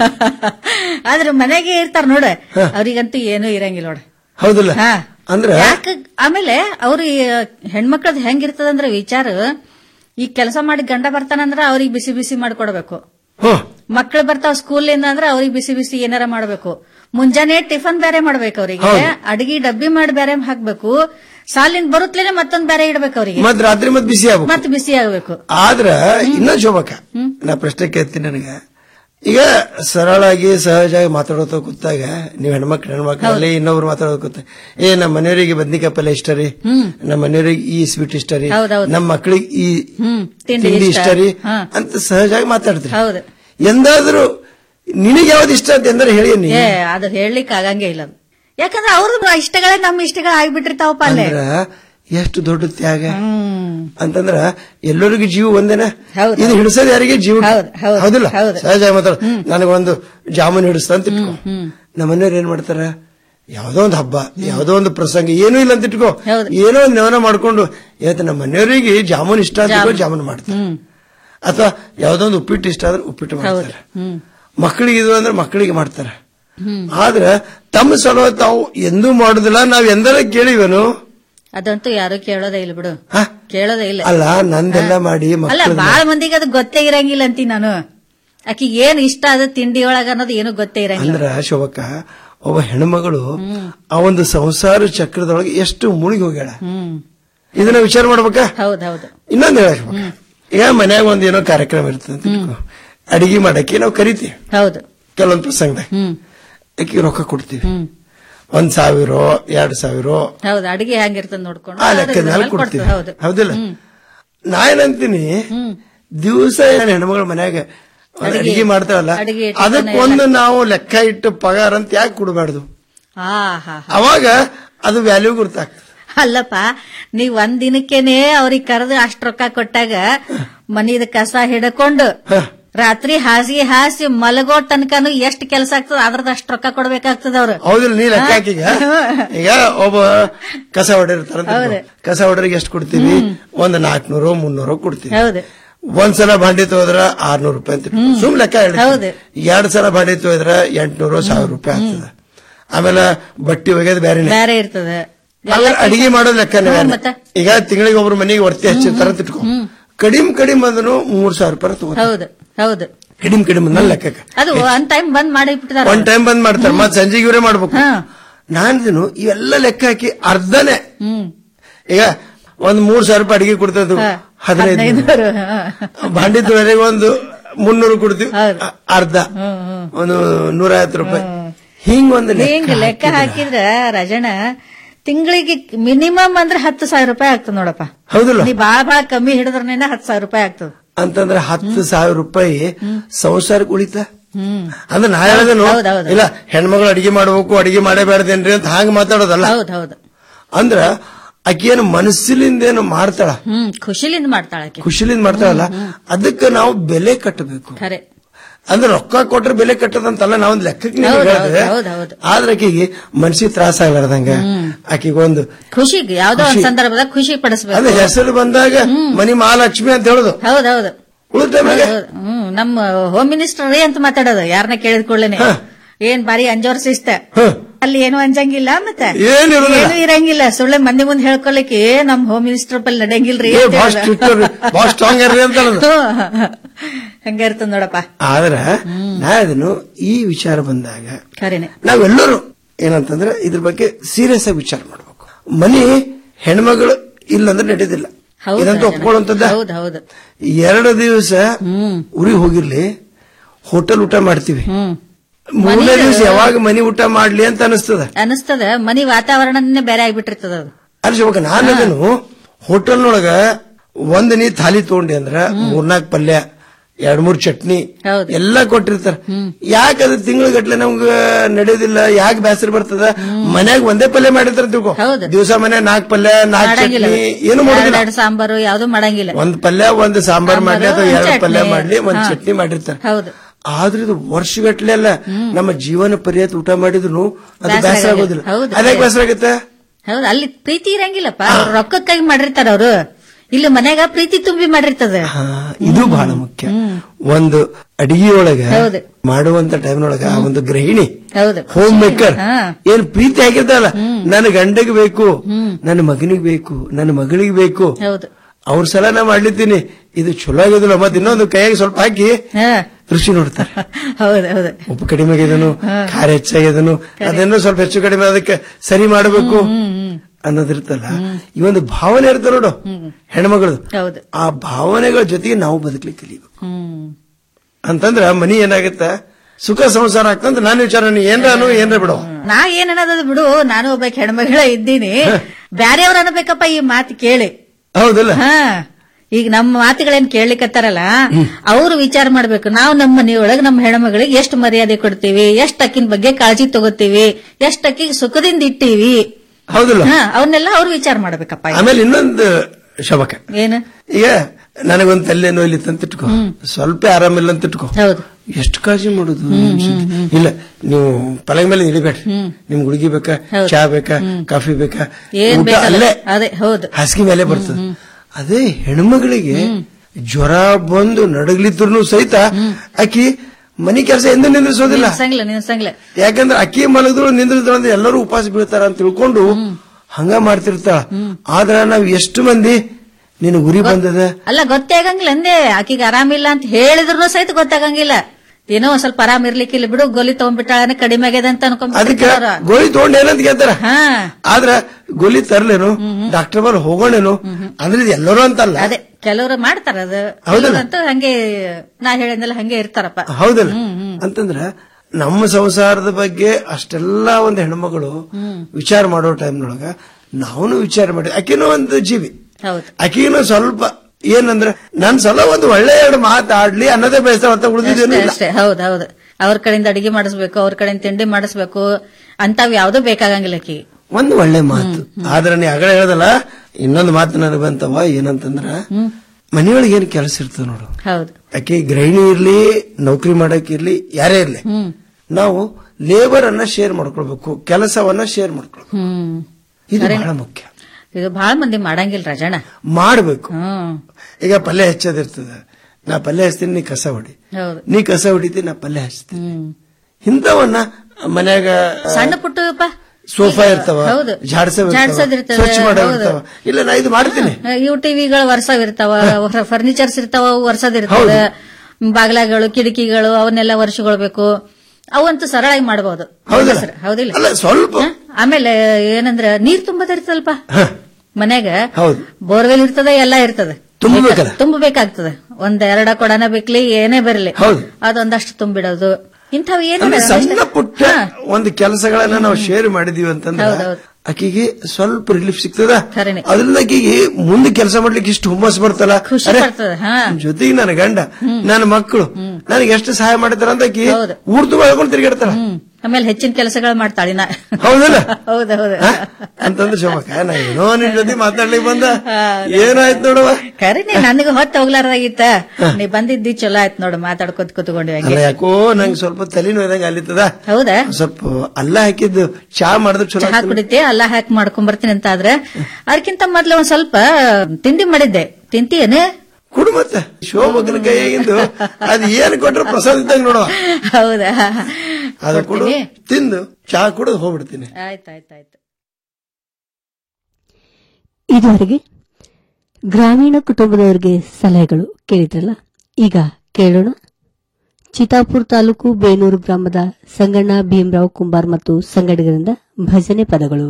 ಆದ್ರೆ ಮನೆಗೆ ಇರ್ತಾರ ನೋಡ ಅವ್ರಿಗಂತೂ ಏನೂ ಇರಂಗಿಲ್ಲ ನೋಡ
ಹೌದಿಲ್ಲ
ಹಾ
ಅಂದ್ರ
ಯಾಕ ಆಮೇಲೆ ಅವ್ರ ಹೆಣ್ಮಕ್ಳದ್ ಹೆಂಗಿರ್ತದಂದ್ರ ವಿಚಾರ ಈ ಕೆಲಸ ಮಾಡಿ ಗಂಡ ಬರ್ತಾನಂದ್ರ ಅವ್ರಿಗೆ ಬಿಸಿ ಬಿಸಿ ಮಾಡ್ಕೊಡ್ಬೇಕು ಮಕ್ಳು ಬರ್ತಾವ ಸ್ಕೂಲಿಂದ ಅಂದ್ರ ಅವ್ರಿಗೆ ಬಿಸಿ ಬಿಸಿ ಏನಾರ ಮಾಡ್ಬೇಕು ಮುಂಜಾನೆ ಟಿಫನ್ ಬೇರೆ ಮಾಡ್ಬೇಕು ಅವರಿಗೆ
ಹೌದು.
ಅಡಿಗೆ ಡಬ್ಬಿ ಮಾಡಿ ಬೇರೆ ಹಾಕ್ಬೇಕು ಸಾಲಿಂದ ಬರುತ್ತಲೇನೆ ಮತ್ತೊಂದ್ ಬೇರೆ ಇಡ್ಬೇಕು ಅವರಿಗೆ
ಮತ್ ರಾತ್ರಿ ಮತ್ ಬಿಸಿ ಆಗ್ಬೇಕು
ಮತ್ ಬಿಸಿ ಆಗ್ಬೇಕು
ಆದ್ರ ಇನ್ನೊಂದ್ ಶೋಭಕ್ಕ ನಾ ಪ್ರಶ್ನೆ ಕೇಳ್ತೀನಿ ನನಗ ಈಗ ಸರಳಾಗಿ ಸಹಜವಾಗಿ ಮಾತಾಡೋತ ಕೂತಾಗ ನೀವ್ ಹೆಣ್ಮಕ್ಳು ಹೆಣ್ಮಕ್ಳಲ್ಲಿ ಇನ್ನೊಬ್ರು ಮಾತಾಡೋದು ಕೂತ ಏ ನಮ್ಮ ಮನೆಯವರಿಗೆ ಬದ್ನಿಕಾಯಿ ಪಲ್ಯ ಇಷ್ಟ ರೀ ನಮ್ಮ ಮನೆಯವರಿಗೆ ಈ ಸ್ವೀಟ್ ಇಷ್ಟ ರೀ
ಹೌದೌದು.
ನಮ್ಮ ಮಕ್ಕಳಿಗೆ ಈ
ಹ್ಮ್ ತಿಂಡಿ
ತಿಂಡಿ
ಇಷ್ಟ.
ಇಷ್ಟ ರೀ
ಹಾ.
ಅಂತ ಸಹಜವಾಗಿ ಮಾತಾಡ್ತೀರಿ
ಹೌದು
ಎಂದಾದ್ರೂ ನಿನಗೆ ಯಾವ್ದು ಇಷ್ಟ ಅಂತ ಎಂದ್ರೆ ಹೇಳಿ ನೀ
ಏ ಅದು ಹೇಳಲಿಕ್ಕೆ ಆಗಂಗೆ ಇಲ್ಲ ಅದು ಯಾಕಂದ್ರೆ ಅವ್ರ ಇಷ್ಟಗಳೇ ನಮ್ಮ ಇಷ್ಟಗಳು ಆಗ್ಬಿಟ್ಟಿರ್ತಾವಪ್ಪ ಅಲ್ಲೇ
ಅಂದ್ರ ಎಷ್ಟು ದೊಡ್ಡ ತ್ಯಾಗ ಅಂತಂದ್ರ ಎಲ್ಲರಿಗೂ ಜೀವ ಒಂದೇನ ಇದು ಹಿಡಿಸೋದು ಯಾರಿಗೆ ಜೀವ ಹೌದಿಲ್ಲ ಸಹಜ ಮಾತಾಡ ನನಗೊಂದು ಜಾಮೂನ್ ಹಿಡಿಸ್ತ ಅಂತ ಇಟ್ಕೋ ನಮ್ಮ ಮನೆಯವ್ರು ಏನ್ ಮಾಡ್ತಾರ ಯಾವ್ದೋ ಒಂದು ಹಬ್ಬ ಯಾವ್ದೋ ಒಂದು ಪ್ರಸಂಗ ಏನೂ ಇಲ್ಲ ಅಂತ ಇಟ್ಕೋ ಏನೋ ಒಂದು ನೆವನ ಮಾಡ್ಕೊಂಡು ಇವತ್ತು ನಮ್ಮ ಮನೆಯವರಿಗೆ ಜಾಮೂನ್ ಇಷ್ಟ ಅಂತ ಇಟ್ಕೋ ಜಾಮೂನ್ ಮಾಡ್ತಾರೆ ಅಥವಾ ಯಾವ್ದೋ ಒಂದು ಉಪ್ಪಿಟ್ಟು ಇಷ್ಟ ಆದ್ರೆ ಉಪ್ಪಿಟ್ಟು ಮಾಡ್ತಾರೆ ಮಕ್ಕಳಿಗೆ ಇದು ಅಂದ್ರೆ ಮಕ್ಕಳಿಗೆ ಮಾಡ್ತಾರೆ ಆದ್ರೆ ತಮ್ಮ ಸಲುವಾಗಿ ತಾವು ಎಂದೂ ಮಾಡುದಿಲ್ಲ ನಾವ್ ಎಂದರ ಕೇಳಿವೇನು
ಅದಂತೂ ಯಾರು ಕೇಳೋದೇ ಇಲ್ಲ ಬಿಡು ಕೇಳೋದೇ ಇಲ್ಲ
ಅಲ್ಲ ನಂದೆಲ್ಲ ಮಾಡಿ
ಅಲ್ಲ
ಮಕ್ಕಳು
ಬಾಳ ಮಂದಿಗೆ ಅದು ಗೊತ್ತೇ ಇರಂಗಿಲ್ಲ ಅಂತೀನಿ ನಾನು ಆಕಿ ಏನ್ ಇಷ್ಟ ಅದ ತಿಂಡಿ ಒಳಗ ಅನ್ನೋದು ಏನು ಗೊತ್ತೇ ಇರಂಗಿಲ್ಲ
ಅಂದ್ರ ಶೋಭಕ್ಕ ಒಬ್ಬ ಹೆಣ್ಮಗಳು ಆ ಒಂದು ಸಂಸಾರ ಚಕ್ರದೊಳಗೆ ಎಷ್ಟು ಮುಳುಗಿ ಹೋಗ್ಯಾಳ
ಹ್ಮ್
ಇದನ್ನ ವಿಚಾರ ಮಾಡ್ಬೇಕಾ
ಹೌದೌದು
ಇನ್ನೊಂದು ಹೇಳ ಶೋಭಕ್ಕ ಈಗ ಮನ್ಯಾಗ ಒಂದ್ ಏನೋ ಕಾರ್ಯಕ್ರಮ ಇರ್ತದೆ ಅಂತ ಇಟ್ಕೋ. ಅಡಿಗೆ ಮಾಡಕ್ಕೆ ನಾವು ಕರಿತೀವಿ
ಹೌದು
ಕೆಲವೊಂದು ಪ್ರಸಂಗದಾಗ ಆಕಿ ರೊಕ್ಕ ಕೊಡ್ತೀವಿ ಒಂದ್ ಸಾವಿರ ಎರಡ್ ಸಾವಿರ
ಹೌದು ಅಡಿಗೆ ಹೆಂಗಿರ್ತದ ನೋಡ್ಕೊಂಡು
ಆ
ಅದ್ರ
ಲೆಕ್ಕದ ಮೇಲೆ
ಮೇಲೆ
ಕೊಡ್ತೀವಿ
ಕೊಡ್ತೀವಿ, ಹೌದು
ಹೌದಿಲ್ಲ ನಾ ಏನಂತೀನಿ ದಿವಸ ಏನ್ ಹೆಣ್ಮಗಳ ಮನ್ಯಾಗ ಒಂದ್
ಅಡಿಗೆ-
ಅಡಿಗೆ ಮಾಡ್ತಾವಲ್ಲ
ಅಡಿಗೆ ಟಿಫನ್
ಅದಕ್ಕೊಂದು ನಾವು ಲೆಕ್ಕ ಇಟ್ಟು ಪಗಾರ ಅಂತ ಯಾಕೆ ಕೊಡಬಾರ್ದು
ಆ ಹಾ
ಅವಾಗ ಅದು ವ್ಯಾಲ್ಯೂ ಗೊತ್ತಾಗ್ತದೆ
ಅಲ್ಲಪ್ಪ ನೀವ್ ಒಂದ್ ದಿನಕ್ಕೇನೆ ಅವ್ರಿಗೆ ಕರೆದು ಅಷ್ಟ್ ರೊಕ್ಕ ಕೊಟ್ಟಾಗ ಮನಿದ ಕಸ ಹಿಡ್ಕೊಂಡು ರಾತ್ರಿ ಹಾಸಿಗೆ ಹಾಸಿ ಮಲಗೋ ತನಕನು ಎಷ್ಟ್ ಕೆಲಸ ಆಗ್ತದ ಅದ್ರದ್ದು ಅಷ್ಟ್ ರೊಕ್ಕ ಕೊಡ್ಬೇಕಾಗ್ತದ ಅವ್ರು
ಹೌದಿಲ್ಲ ನೀ ಲೆಕ್ಕ ಹಾಕೀಗ ಈಗ ಒಬ್ಬ ಕಸ ಹೊಡೆಯಿರ್ತಾರ ಕಸ ಹೊಡೆರಿಗೆ ಎಷ್ಟು ಕೊಡ್ತೀವಿ ಒಂದ್ ನಾಲ್ಕನೂರು ಮುನ್ನೂರು ಕೊಡ್ತೀವಿ
ಹೌದು
ಒಂದ್ಸಲ ಭಾಂಡಿ ತೊಯ್ದ್ರ ಆರ್ನೂರು ರೂಪಾಯಿ ಅಂತ ಇಟ್ಕೊ. ಸುಮ್ ಲೆಕ್ಕ ಹೇಳಿ ಎರಡ್ ಸಲ ಭಾಂಡಿ ತೊಯ್ದ್ರ ಎಂಟ್ನೂರು ಸಾವಿರ ರೂಪಾಯಿ ಆಗ್ತದ ಆಮೇಲೆ ಬಟ್ಟಿ ಒಗೆದ್ ಬೇರೆ
ಬೇರೆ ಇರ್ತದ
ಆಮೇಲೆ ಅಡಿಗೆ ಮಾಡೋದ್ ಲೆಕ್ಕನೇ
ಹ್ಮ್,
ಬೇರೆ.
ಮತ್ತೆ?
ಈಗ ತಿಂಗಳಿಗೆ ಒಬ್ರು ಮನೆಗೆ ವರ್ತಿ ಹಚ್ಚಿರ್ತಾರ ಅಂತ ಇಟ್ಕೊ ಕಡಿಮ್ ಕಡಿಮ್ ಅಂದ್ರೂ ಮೂರ್ ಸಾವಿರ ರೂಪಾಯಿ ತಗೋ
ಹೌದು ಹೌದು
ಕಡಿಮ್ ಕಡಿಮ್ ಅಂದ ಲೆಕ್ಕಕ್ಕೆ
ಅದು ಒಂದ್ ಟೈಮ್ ಬಂದ್ ಮಾಡಿ ಬಿಟ್ಟಿದಾರ
ಒಂದ್ ಟೈಮ್ ಬಂದ್ ಮಾಡ್ತಾರೆ ಮತ್ ಸಂಜೆಗೆ ಇವರೇ ಮಾಡ್ಬೇಕು ನಾನಿದನು ಇವೆಲ್ಲ ಲೆಕ್ಕ ಹಾಕಿ ಅರ್ಧನೇ
ಹ್ಮ್
ಈಗ ಒಂದ್ ಮೂರ್ ಸಾವಿರ ರೂಪಾಯಿ ಅಡಿಗೆ ಕೊಡ್ತದ್ದು ಹದಿನೈದು
ಹದಿನೈದು
ಭಾಂಡಿ ತೊಳೆಗೆ ಒಂದು ಮುನ್ನೂರು ಕೊಡ್ತೀವಿ ಅ- ಅರ್ಧ ಒಂದು ನೂರ ಐವತ್ತು ರೂಪಾಯಿ ಹಿಂಗ್ ಒಂದು
ಹಿಂಗ್
ಲೆಕ್ಕ
ಲೆಕ್ಕ ಹಾಕಿದ್ರ ರಜಣ ತಿಂಗಳಿಗೆ ಮಿನಿಮಮ್ ಅಂದ್ರೆ ಹತ್ತು ಸಾವಿರ ರೂಪಾಯಿ ಆಗ್ತದ ನೋಡಪ್ಪ
ಹೌದಲ್ಲ
ನೀ ಬಾಳ ಬಾಳ ಕಮ್ಮಿ ಹಿಡಿದ್ರನೇನ ಹತ್ತು ಸಾವಿರ ರೂಪಾಯಿ ಆಗ್ತದ
ಅಂತಂದ್ರೆ ಹತ್ತು ಸಾವಿರ ರೂಪಾಯಿ ಸಂಸಾರಕ್ಕೆ ಉಳಿತ
ಹ್ಮ್
ಅಂದ್ರೆ ನಾ ಹೇಳದನು
ಹೌದ್ ಹೌದ್.
ಇಲ್ಲ ಹೆಣ್ಮಗಳು ಅಡಿಗೆ ಮಾಡ್ಬೇಕು ಅಡಿಗೆ ಮಾಡಬೇಡ್ದೇನ್ರಿ ಅಂತ ಹಾಗೆ ಮಾತಾಡೋದಲ್ಲ
ಹೌದ್ ಹೌದು
ಅಂದ್ರ ಆಕಿ ಏನು ಮನಸ್ಸಿಲಿಂದ ಏನು ಮಾಡ್ತಾಳ
ಹ್ಮ್ ಖುಷಿಲಿಂದ ಮಾಡ್ತಾಳ ಆಕಿ
ಖುಷಿಲಿಂದ ಮಾಡ್ತಾಳಲ್ಲ ಅದಕ್ಕೆ ನಾವು ಬೆಲೆ ಕಟ್ಟಬೇಕು
ಖರೆ
ಅಂದ್ರೆ ರೊಕ್ಕ ಕೊಟ್ರೆ ಬೆಲೆ ಕಟ್ಟದಂತಲ್ಲ ನಾವೊಂದ್ ಲೆಕ್ಕಕ್ಕೆ
ಹೌದ್ ಹೌದ್
ಹೇಳಿದ್ರೆ
ಹೌದ್ ಹೌದ್.
ಆದ್ರೆ ಆಕಿಗೆ ಮನ್ಸಿಗೆ ತ್ರಾಸ ಆಗ್ಲಾರ್ದಂಗ ಆಕಿಗೆ ಒಂದು
ಖುಷಿಗೆ ಯಾವ್ದೋ ಒಂದ್
ಖುಷಿ.
ಸಂದರ್ಭದಾಗ ಖುಷಿ ಪಡಿಸ್ಬೇಕು
ಅಂದ್ರೆ ಹೆಸರು ಬಂದಾಗ ಮನಿ ಮಹಾಲಕ್ಷ್ಮಿ ಅಂತ ಹೇಳುದು
ಹೌದೌದು
ಉಳಿದ ಟೈಮ್ನಾಗ
ಹ್ಮ್ ನಮ್ಮ ಹೋಮ್ ಮಿನಿಸ್ಟರ್ ರೀ ಅಂತ ಮಾತಾಡೋದು ಯಾರನ್ನ ಕೇಳಿದ ಕೂಡಲೇನೆ ಏನ್ ಬಾರಿ ಅಂಜೋರ್ ಶಿಸ್ತ ಅಲ್ಲಿ ಏನು ಅಂಜಂಗಿಲ್ಲ ಮತ್ತೆ
ಏನ್ ಇರೋದಿಲ್ಲ.
ಏನು ಇರಂಗಿಲ್ಲ ಸುಳ್ಳೆ ಮಂದಿ ಮುಂದೆ ಹೇಳ್ಕೊಳಕ್ಕೆ ನಮ್ ಹೋಮ್ ಮಿನಿಸ್ಟರ್ ಬಲ್ಲಿ ನಡೆಯಂಗಿಲ್ರಿ
ಏ,
ಅಂತ
ಭಾಳ
ಹೇಳೋದು.
strict ಅವ್ರಿ, ಭಾಳ strong ಇರ್ರಿ ಅಂತ ಹೇಳೋದು.
ಹ್ಮ್. ಹಂಗ ಇರ್ತದ ನೋಡಪ್ಪ
ಆದ್ರ ನಾ ಇದನ್ನು ಈ ವಿಚಾರ ಬಂದಾಗ
ಖರೇನೆ
ನಾವೆಲ್ಲರೂ ಏನಂತಂದ್ರೆ ಇದ್ರ ಬಗ್ಗೆ ಸೀರಿಯಸ್ ಆಗಿ ವಿಚಾರ ಮಾಡ್ಬೇಕು ಮನಿ ಹೆಣ್ಮಗಳು ಇಲ್ಲಂದ್ರೆ ನಡೆಯೋದಿಲ್ಲ
ಹೌದು
ಇದಂತೂ ಒಪ್ಕೊಳ್ಳುವಂತದ್ದ
ಹೌದು ಹೌದು
ಎರಡು ದಿವಸ ಉರಿ ಹೋಗಿರ್ಲಿ ಹೋಟೆಲ್ ಊಟ ಮಾಡ್ತೀವಿ ಮೂರನೇ
ಮನೆಗೆ-
ದಿವಸ ಯಾವಾಗ ಮನಿ ಊಟ ಮಾಡ್ಲಿ ಅಂತ ಅನಿಸ್ತದ
ಅನಿಸ್ತದ ಮನಿ ವಾತಾವರಣನೇ ಬೇರೆ ಆಗ್ಬಿಟ್ಟಿರ್ತದ ಅದು
ಅಲ್ಲಿ ಶಿವಕ ನಾನು ಅದನ್ನು ಹೋಟೆಲ್ನೊಳಗ ಒಂದ್ ನೀ ಥಾಲಿ ತಗೊಂಡಿ ಅಂದ್ರ ಮೂರ್ನಾಲ್ಕು ಪಲ್ಯ ಎರಡ್ ಮೂರ್ ಚಟ್ನಿ ಎಲ್ಲಾ ಕೊಟ್ಟಿರ್ತಾರ ಯಾಕೆ ಅದು ತಿಂಗಳ ನಮ್ಗ ನಡೆಯೋದಿಲ್ಲ ಯಾಕೆ ಬೇಸರ ಬರ್ತದ ಮನ್ಯಾಗ ಒಂದೇ ಪಲ್ಯ ಮಾಡಿರ್ತಾರ ತಿಳ್ಕೊ ದಿವಸ ಮನ್ಯಾಗ ನಾಲ್ಕ್ ಪಲ್ಯ ನಾಲ್ಕ್
ಮಾಡಂಗಿಲ್ಲ
ಚಟ್ನಿ ಏನು ಮಾಡೋದಿಲ್ಲ
ಎರಡು ಸಾಂಬಾರು ಯಾವ್ದು ಮಾಡಂಗಿಲ್ಲ
ಒಂದ್ ಪಲ್ಯ ಒಂದ್ ಸಾಂಬಾರ್ ಮಾಡ್ಲಿ ಅಥವಾ
ಸಾಂಬಾರು,
ಎರಡು ಪಲ್ಯ
ಚಟ್ನಿ.
ಮಾಡ್ಲಿ ಒಂದ್
ಹಾ.
ಚಟ್ನಿ ಮಾಡಿರ್ತಾರ
ಹೌದು
ಆದ್ರೆ ಇದು ವರ್ಷಗಟ್ಲೆ ಅಲ್ಲ ನಮ್ಮ ಜೀವನ ಪರ್ಯಂತ ಊಟ ಮಾಡಿದ್ರು ಅದು
ಬೇಸರ
ಬೇಸರ ಆಗೋದಿಲ್ಲ
ಹೌದು.
ಅದೇ ಬೇಸರ ಆಗುತ್ತೆ
ಹೌದು ಅಲ್ಲಿ ಪ್ರೀತಿ ಇರಂಗಿಲ್ಲಪ್ಪ ಅವ್ರು ರೊಕ್ಕಕ್ಕಾಗಿ ಮಾಡಿರ್ತಾರ ಅವರು ಇಲ್ಲಿ ಮನ್ಯಾಗ ಪ್ರೀತಿ ತುಂಬಿ ಮಾಡಿರ್ತದ
ಇದು ಬಹಳ ಮುಖ್ಯ ಒಂದು ಅಡಿಗೆಯೊಳಗ
ಹೌದು.
ಮಾಡುವಂತ ಟೈಮ್ನೊಳಗ ಆ ಒಂದು ಗೃಹಿಣಿ
ಹೌದು
ಹೋಮ್ ಮೇಕರ್
ಹಾ.
ಏನ್ ಪ್ರೀತಿ ಆಗಿರ್ತಾಳ ನನ್ನ ಗಂಡಗೆ ಬೇಕು ನನ್ನ ಮಗನಿಗೆ ಬೇಕು ನನ್ನ ಮಗಳಿಗೆ ಬೇಕು
ಹೌದು
ಅವ್ರ ಸಲ ನಾ ಮಾಡ್ಲಿದ್ದೀನಿ ಇದು ಚಲೋ ಆಗಿದಿಲ್ಲ ಮತ್ತೆ ಇನ್ನೊಂದು ಕೈಯಾಗಿ ಸ್ವಲ್ಪ ಹಾಕಿ ರುಚಿ ನೋಡ್ತಾರೆ
ಹೌದು ಹೌದು
ಉಪ್ಪು ಕಡಿಮೆ ಆಗಿದನು ಖಾರ ಹೆಚ್ಚಾಗಿದನು ಅದನ್ನು ಸ್ವಲ್ಪ ಹೆಚ್ಚು ಕಡಿಮೆ ಅದಕ್ಕೆ ಸರಿ ಮಾಡಬೇಕು ಅನ್ನೋದಿರ್ತಲ್ಲ ಈ ಒಂದು ಭಾವನೆ ಇರ್ತದೆ ನೋಡು ಹೆಣ್ಮಗಳು
ಹೌದು
ಆ ಭಾವನೆಗಳ ಜೊತೆಗೆ ನಾವು ಬದುಕಲಿಕ್ಕೆ ಕಲಿಬೇಕು
ಹ್ಮ್
ಅಂತಂದ್ರ ಮನಿ ಏನಾಗತ್ತ ಸುಖ ಸಂಸಾರ ಆಗ್ತಂತ ನಾನು ವಿಚಾರ ನೀ ಏನ್ರ ಅನು ಏನ್ರ ಬಿಡು
ನಾ ಏನ್ ಅನ್ನೋದು ಬಿಡು ನಾನು ಒಬ್ಬ ಹೆಣ್ಮಗಳ ಇದ್ದೀನಿ ಬ್ಯಾರೆಯವ್ರ ಅನ್ಬೇಕಪ್ಪ ಈ ಮಾತು ಕೇಳಿ
ಹೌದಲ್ಲ
ಹಾ ಈಗ ನಮ್ಮ ಮಾತುಗಳೇನ್ ಕೇಳಲಿಕ್ಕತ್ತಾರಲ್ಲ ಅವ್ರು ವಿಚಾರ ಮಾಡ್ಬೇಕು ನಾವು ನಮ್ಮ ಮನೆಯೊಳಗೆ ನಮ್ಮ ಹೆಣ್ಮಗಳಿಗೆ ಎಷ್ಟು ಮರ್ಯಾದೆ ಕೊಡ್ತೀವಿ ಎಷ್ಟ್ ಅಕ್ಕಿನ ಬಗ್ಗೆ ಕಾಳಜಿ ತಗೋತೀವಿ ಎಷ್ಟ್ ಅಕ್ಕಿಗೆ ಸುಖದಿಂದ ಇಟ್ಟೀವಿ
ಹೌದಲ್ಲ
ಹಾ ಅವನ್ನೆಲ್ಲ ಅವ್ರು ವಿಚಾರ ಮಾಡ್ಬೇಕಪ್ಪ
ಆಮೇಲೆ ಇನ್ನೊಂದು ಶಬಕ
ಏನು
ಈಗ ನನಗೊಂದ್ ತಲೆ ನೋಯ್ಲಿತ್ತು ಅಂತ ಇಟ್ಕೋ ಸ್ವಲ್ಪ ಆರಾಮಿಲ್ಲ ಅಂತ ಇಟ್ಕೋ
ಹೌದು
ಎಷ್ಟು ಕಾಳಜಿ ಮಾಡುದು ಇಲ್ಲ ನೀವು ಪಲಂಗ ಮೇಲೆ ಇಳಿಬೇಡ್ರಿ ನಿಮ್ಗೆ ಹುಡುಗಿ ಬೇಕಾ ಚಾ ಬೇಕಾ ಕಾಫಿ ಬೇಕಾ
ಏನ್
ಊಟ
ಬೇಕಲ್ಲ
ಅಲ್ಲೇ
ಅದೇ ಹೌದು
ಹಾಸಿಗೆ ಮೇಲೆ ಬರ್ತದೆ ಅದೇ ಹೆಣ್ಮಗಳಿಗೆ ಜ್ವರ ಬಂದು ನಡಗ್ಲಿದ್ರು ಸಹಿತ ಆಕಿ ಮನಿ ಕೆಲಸ ಎಂದು ನಿಂದ್ರಿಸೋದಿಲ್ಲ
ನಿಲ್ಸಂಗಿಲ್ಲ ನಿಲ್ಸಂಗಿಲ್ಲ
ಯಾಕಂದ್ರೆ ಅಕ್ಕಿ ಮಲಗಿದ್ರು ನಿಂದ್ರಿದ್ರು ಅಂದ್ರೆ ಎಲ್ಲರೂ ಉಪವಾಸ ಬೀಳ್ತಾರ ಅಂತ ತಿಳ್ಕೊಂಡು ಹಂಗ ಮಾಡ್ತಿರ್ತಾಳ ಆದ್ರ ನಾವ್ ಎಷ್ಟು ಮಂದಿ ನಿನ್ ಗುರಿ ಬಂದದ
ಅಲ್ಲ ಗೊತ್ತೇ ಆಗಂಗಿಲ್ಲ ಅಂದೆ ಆಕಿಗೆ ಆರಾಮಿಲ್ಲ ಅಂತ ಹೇಳಿದ್ರು ಸಹಿತ ಗೊತ್ತಾಗಂಗಿಲ್ಲ ಏನೋ ಒಂದ್ ಸ್ವಲ್ಪ ಆರಾಮ್ ಇರ್ಲಿಕ್ಕಿಲ್ಲ ಬಿಡು ಗೋಲಿ ತಗೊಂಡ್ಬಿಟ್ಟಾಳ ಕಡಿಮೆ ಆಗ್ಯದ ಅಂತ
ಅದಕ್ಕೆ
ಅನ್ಕೊಂಡ್ಬಿಟ್ಟಿರ್ತಾರ
ಗೋಲಿ ತಗೊಂಡ್ ಏನಂತ ಕೇಳ್ತಾರ
ಹಾ
ಆದ್ರ ಗೋಲಿ ತರ್ಲೇನು ಡಾಕ್ಟರ್ ಬಲ್ ಹೋಗೋಣೇನು ಅಂದ್ರೆ ಇದು ಎಲ್ಲರೂ ಅಂತಲ್ಲ
ಅದೇ ಕೆಲವರು ಮಾಡ್ತಾರ ಅದು
ಹೌದಲ್ಲ?
ಕೆಲವ್ರಂತೂ ಹಂಗೆ ನಾ ಹೇಳಿದ್ನಲ್ಲ ಹಂಗೆ ಇರ್ತಾರಪ್ಪ
ಹೌದಲ್ಲ ಅಂತಂದ್ರ ನಮ್ಮ ಸಂಸಾರದ ಬಗ್ಗೆ ಅಷ್ಟೆಲ್ಲ ಒಂದು ಹೆಣ್ಮಗಳು ವಿಚಾರ ಮಾಡೋ ಟೈಮ್ನೊಳಗ ನಾವು ವಿಚಾರ ಮಾಡಿ ಆಕೆನೂ ಒಂದು ಜೀವಿ
ಹೌದು
ಆಕೆನೂ ಸ್ವಲ್ಪ ಏನಂದ್ರೆ ನನ್ ಸಲ ಒಂದು ಒಳ್ಳೆ ಎರಡು ಮಾತಾಡ್ಲಿ ಅನ್ನೋದೇ ಬಯಸ್ತಾವ ಅಂತ ಉಳಿದಿದ್ದೇನು
ಅಷ್ಟೇ
ಇಲ್ಲ
ಅಷ್ಟೇ ಹೌದ್ ಹೌದು ಅವ್ರ ಕಡೆಯಿಂದ ಅಡಿಗೆ ಮಾಡಿಸ್ಬೇಕು ಅವ್ರ ಕಡೆಯಿಂದ ತಿಂಡಿ ಮಾಡಿಸ್ಬೇಕು ಅಂತಾವ್ ಯಾವ್ದು ಬೇಕಾಗಂಗಿಲ್ಲ ಆಕಿ
ಒಂದು ಒಳ್ಳೆ ಮಾತು ಆದ್ರೆ ನೀ ಅಗಳ ಹೇಳದಲ್ಲ ಇನ್ನೊಂದು ಮಾತು ನನಗೆ ಬಂತವ ಏನಂತಂದ್ರ ಮನೆಯೊಳಗೆ ಏನ್ ಕೆಲಸ ಇರ್ತದೆ ನೋಡು
ಹೌದು
ಆಕೆ ಗೃಹಿಣಿ ಇರ್ಲಿ ನೌಕರಿ ಮಾಡಕ್ ಇರ್ಲಿ ಯಾರೇ ಇರ್ಲಿ
ಹ್ಮ್
ನಾವು ಲೇಬರ್ ಅನ್ನ ಶೇರ್ ಮಾಡ್ಕೊಳ್ಬೇಕು ಕೆಲಸವನ್ನ ಶೇರ್ ಮಾಡ್ಕೊಳ್ಬೇಕು
ಹ್ಮ್
ಇದು
ಸರಿನೇ.
ಬಹಳ ಮುಖ್ಯ
ಇದು ಬಹಳ ಮಂದಿ ಮಾಡಂಗಿಲ್ಲ ರಾಜಣ್ಣ
ಮಾಡ್ಬೇಕು
ಹ್ಮ್
ಈಗ ಪಲ್ಯ ಹೆಚ್ಚೋದಿರ್ತದ ನಾ ಪಲ್ಯ ಹಚ್ತೀನಿ ನೀ ಕಸ ಹೊಡಿ
ಹೌದು
ನೀ ಕಸ ಹೊಡಿತಿ ನಾ ಪಲ್ಯ ಹಚ್ತೀನಿ
ಹ್ಮ್
ಇಂಥವನ್ನ ಮನ್ಯಾಗ
ಸಣ್ಣ ಪುಟ್ಟಪ್ಪ
ಸೋಫಾ ಇರ್ತಾವ
ಹೌದು.
ಜಾಡ್ಸವ್
ಜಾಡ್ಸೋದಿರ್ತದೆ,
ಸ್ವಚ್ಛ ಮಾಡೋ
ಹೌದು.
ಇರ್ತಾವ ಇಲ್ಲ ನಾ ಇದು ಮಾಡ್ತೀನಿ
ಇವು ಟಿವಿಗಳು ವರ್ಷವ್ ಇರ್ತಾವ ಫರ್ನಿಚರ್ಸ್ ಇರ್ತಾವ ಅವು ವರ್ಷದಿರ್ತದ ಬಾಗ್ಲಾಗಳು ಕಿಟಕಿಗಳು ಅವನ್ನೆಲ್ಲ ವರ್ಷಗೊಳ್ಬೇಕು ಅವಂತೂ ಸರಳಾಗಿ ಮಾಡಬಹುದು
ಹೌದಲ್ಲ?
ಹೌದಿಲ್ಲ
ಅಲ್ಲ ಸ್ವಲ್ಪ
ಹ? ಆಮೇಲೆ ಏನಂದ್ರ ನೀರ್ ತುಂಬದಿರ್ತಲ್ಪ ಮನ್ಯಾಗ
ಹೌದು
ಬೋರ್ವೆಲ್ ಇರ್ತದ ಎಲ್ಲಾ ಇರ್ತದ
ತುಂಬಬೇಕಲ್ಲ?
ತುಂಬಬೇಕಾಗ್ತದ ಒಂದ್ ಎರಡ ಕೊಡನ ಬೇಕ್ಲಿ ಏನೇ ಬರಲಿ
ಹೌದು.
ಅದೊಂದಷ್ಟು ತುಂಬಿಡೋದು ಇಂಥವ್
ಅಂದ್ರೆ ಸಣ್ಣ
ಏನಿಲ್ಲ
ಪುಟ್ಟ ಒಂದು ಕೆಲಸಗಳನ್ನ ನಾವು ಶೇರ್ ಮಾಡಿದೀವಿ ಅಂತಂದ್ರೆ
ಹೌದೌದು.
ಆಕಿಗೆ ಸ್ವಲ್ಪ ರಿಲೀಫ್ ಸಿಗ್ತದ
ಖರೇನೆ.
ಅದ್ರಿಂದ ಆಕಿಗೆ ಮುಂದೆ ಕೆಲಸ ಮಾಡ್ಲಿಕ್ಕೆ ಇಷ್ಟು ಹುಮ್ಮಸ್ ಬರ್ತಲ್ಲ
ಖುಷಿ
ಅರೆ,
ಬರ್ತದ ಹಾ
ಜೊತೆಗೆ ನನ್ನ ಗಂಡ ನನ್ನ ಮಕ್ಕಳು ನನಗೆ ಎಷ್ಟು ಸಹಾಯ ಮಾಡಿದಾರ ಅಂತ ಆಕಿ
ಹೌದು.
ಊರ್ ತುಂಬ ಹೇಳ್ಕೊಂಡು ತಿರುಗಾಡ್ತಾಳ
ಹ್ಮ್ ಆಮೇಲೆ ಹೆಚ್ಚಿನ ಕೆಲಸಗಳು ಮಾಡ್ತಾಳಿ ನಾ
ಹೌದಲ್ಲ
ಹೌದೌದು
ಅಂತಂದ್ರೆ ಶೋಭಕ್ಕ ನಾ ಏನೋ ನಿನ್ ಜೊತೆ ಮಾತಾಡ್ಲಿಕ್ಕೆ ಬಂದ ಏನಾಯ್ತು ನೋಡವ
ಖರೀನಿ ನನಗೆ ಹೊತ್ತ ಹೋಗ್ಲಾರ್ದಾಗಿತ್ತ ನೀ ಬಂದಿದ್ದಿ ಚಲೋ ಆಯ್ತು ನೋಡು ಮಾತಾಡ್ಕೊತ ಕೂತ್ಕೊಂಡಿವಿ
ಅಲ್ಲ
ಹಂಗೆ
ಯಾಕೋ ನಂಗೆ ಸ್ವಲ್ಪ ತಲೆ ನೋಯ್ದಂಗ ಅಲ್ಲಿತ್ತದ
ಹೌದಾ
ಸ್ವಲ್ಪ ಅಲ್ಲ ಹಾಕಿದ್ದು ಚಾ ಮಾಡಿದ್ರೆ ಚಲೋ
ಚಹಾ ಕುಡಿತೆ ಅಲ್ಲ ಹಾಕಿ ಮಾಡ್ಕೊಂಡ್ ಬರ್ತೀನಿ ಅಂತ ಆದ್ರೆ ಅದಕ್ಕಿಂತ ಮೊದ್ಲು ಒಂದ್ ಸ್ವಲ್ಪ ತಿಂಡಿ ಮಾಡಿದ್ದೆ ತಿಂತೀಯೇನು
ಕುಡು ಮತ್ತೆ ಶೋಭಕನ ಕೈಯಾಗಿಂದು ಅದ್ ಏನ್ ಕೊಟ್ರೆ ಪ್ರಸಾದ ಇದ್ದಂಗ ನೋಡುವ
ಹೌದಾ
ಅದು ಕೊಡು
ಕೊಡ್ತೀನಿ.
ತಿಂದು ಚಾ ಕುಡಿದು ಹೋಗ್ಬಿಡ್ತೀನಿ
ಆಯ್ತಾಯ್ತಾಯ್ತು
ಇದುವರೆಗೆ ಗ್ರಾಮೀಣ ಕುಟುಂಬದವರಿಗೆ ಸಲಹೆಗಳು ಕೇಳಿದ್ರಲ್ಲ ಈಗ ಕೇಳೋಣ ಚಿತಾಪುರ ತಾಲೂಕು ಬೇನೂರು ಗ್ರಾಮದ ಸಂಗಣ್ಣ ಭೀಮರಾವ್ ಕುಂಬಾರ್ ಮತ್ತು ಸಂಗಡಿಗರಿಂದ ಭಜನೆ ಪದಗಳು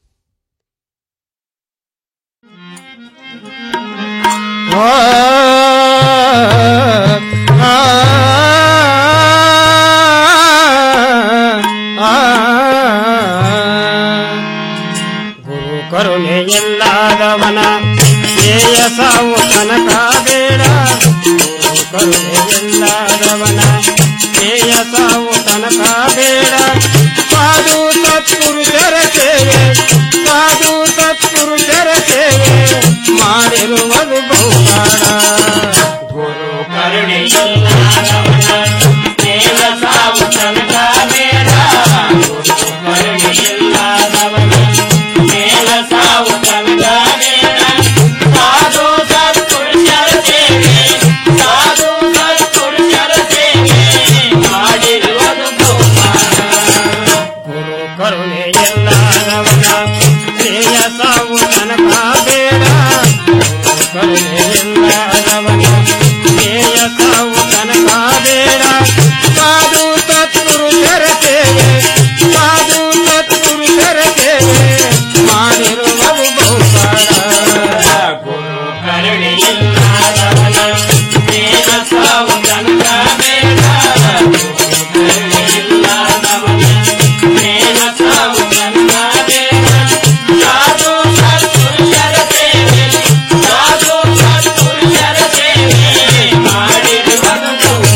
ಗುರು ಕರುಣೆ ಎಲ್ಲಾದವನ ಧ್ಯೇಯ ಸಾವು ತನಕ ಬೇಡ ಗುರು ಕರುಣೆ ಎಲ್ಲಾದವನ ಧ್ಯೇಯ ಸಾವು ತನಕ ಬೇಡ ಸಾಧು ಸತ್ಪುರುಷರ ಸೇವೆ ಸಾಧು ಸತ್ಪುರುಷರ ಸೇವೆ ಮಾಡಿರುವುದು ಬಹುಕಾಡ ಗುರು ಕರುಣೆ ಎಲ್ಲಾದವನ ಧ್ಯೇಯ ಸಾವು ತನಕ ಬೇಡ ಗುರು ಕರುಣೆ ಎಲ್ಲಾದವನ ಧ್ಯೇಯ ಸಾವು ತನಕ ಬೇಡ ಸಾಧು ಸತ್ಪುರುಷರ ಸೇವೆ ಸಾಧು ಸತ್ಪುರುಷರ ಸೇವೆ ಮಾಡಿರುವುದು ಬಹುಮಾನ ಗುರು ಕರುಣೆ ಎಲ್ಲವನ ಧ್ಯೇಯ ಸಾವು ತನಕ ಬೇಡ ಗುರು ಕರುಣೆ ಎಲ್ಲವನ ಧ್ಯೇಯ ಸಾವು ತನಕ ಬೇಡ ಸಾಧು ಸತ್ಪುರುಷರ ಸೇವೆ ಸಾಧು ಸತ್ಪುರುಷರ ಸೇವೆ ಮಾಡಿರುವುದು ಬಹುಕಾಲ ಗುರು ಕರುಣೆ ಎಲ್ಲವನ ಧ್ಯೇಯ ಸಾವು ತನಕ ಬೇಡ ಗುರು ಕರುಣೆ ಎಲ್ಲವನ ಧ್ಯೇಯ ಸಾವು ತನಕ ಬೇಡ ಸಾಧು ಸತ್ಪುರುಷರ ಸೇವೆ ಸಾಧು ಸತ್ಪುರುಷರ ಸೇವೆ ಮಾಡಿರುವುದು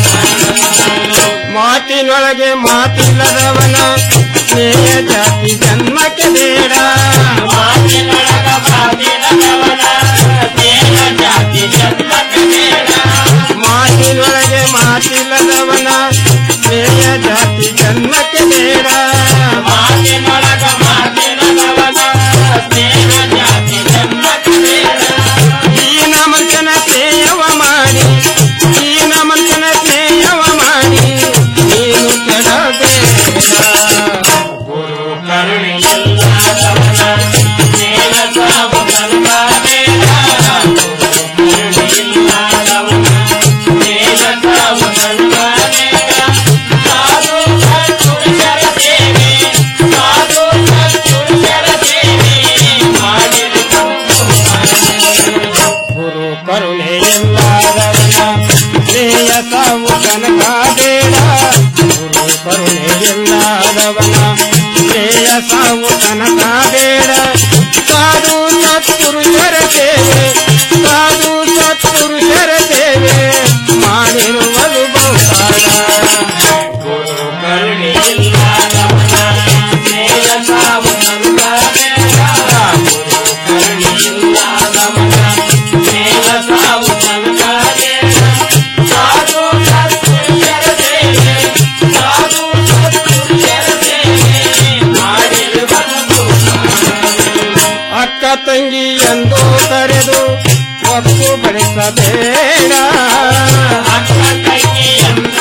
ಮಾತಿನೊಳಗೆ ಮಾತಿಲ್ಲದವನ ಸ್ನೇಹ ಜಾತಿ ಜನ್ಮಕ್ಕೆ ಬೇಡ ಮಾತಿನೊಳಗ ಮಾತಿಲ್ಲದವನ ಸ್ನೇಹ ಜಾತಿ ಜನ್ಮಕ್ಕೆ ಬೇಡ ಮಾತಿನೊಳಗೆ ಮಾತಿಲ್ಲದವನ ಸ್ನೇಹ ಜಾತಿ ಜನ್ಮಕ್ಕೆ ಬೇಡ ಮಾತಿನೊಳಗ ಮಾತಿಲ್ಲದವನ ಸ್ನೇಹ ಜಾತಿ ಜನ್ಮಕ್ಕೆ ಬೇಡ ಈ ನಮಂತನ ಸ್ನೇಹವ ಮಾಡಿ ಈ ನಮಂತನ ಸ್ನೇಹವ ಮಾಡಿ ನೀನು ಕೆಡಬೇಡ ಗುರು ಕರುಣೆ ಎಲ್ಲದವನ ಸ್ನೇಹ ಸಾವು ತನಕ ಬೇಡ ಗುರು ಕರುಣೆ ಎಲ್ಲದವನ ಸ್ನೇಹ ಸಾವು ತನಕ ಸತ್ಪುರುಷರ ಸೇವೆ ಸಾಧು ಸತ್ಪುರುಷರ ಸೇವೆ ಮಾಡಿರುವುದು ಬಹುಕಾಲ ಗುರು ಕರುಣೆಯಿಲ್ಲ ನಮನ ಸ್ನೇಹ ಸಾವು ಸಂಗಾಬೇಡ. ಗುರು ಕರುಣೆಯಿಲ್ಲ ನಮನ ಸ್ನೇಹ ಸಾವು ಸಂಗಾಬೇಡ. ಸಾಧು ಸತ್ಪುರುಷರ ಸೇವೆ ಸಾಧು ಸತ್ಪುರುಷರ ಸೇವೆ ಮಾಡಿರುವುದು ಅಕ್ಕ ತಂಗಿ ಎಂದು ಕರೆದು ಒಪ್ಪು ಬಡಿಸಬೇಡ ಅಕ್ಕ ತಂಗಿ ಎಂದು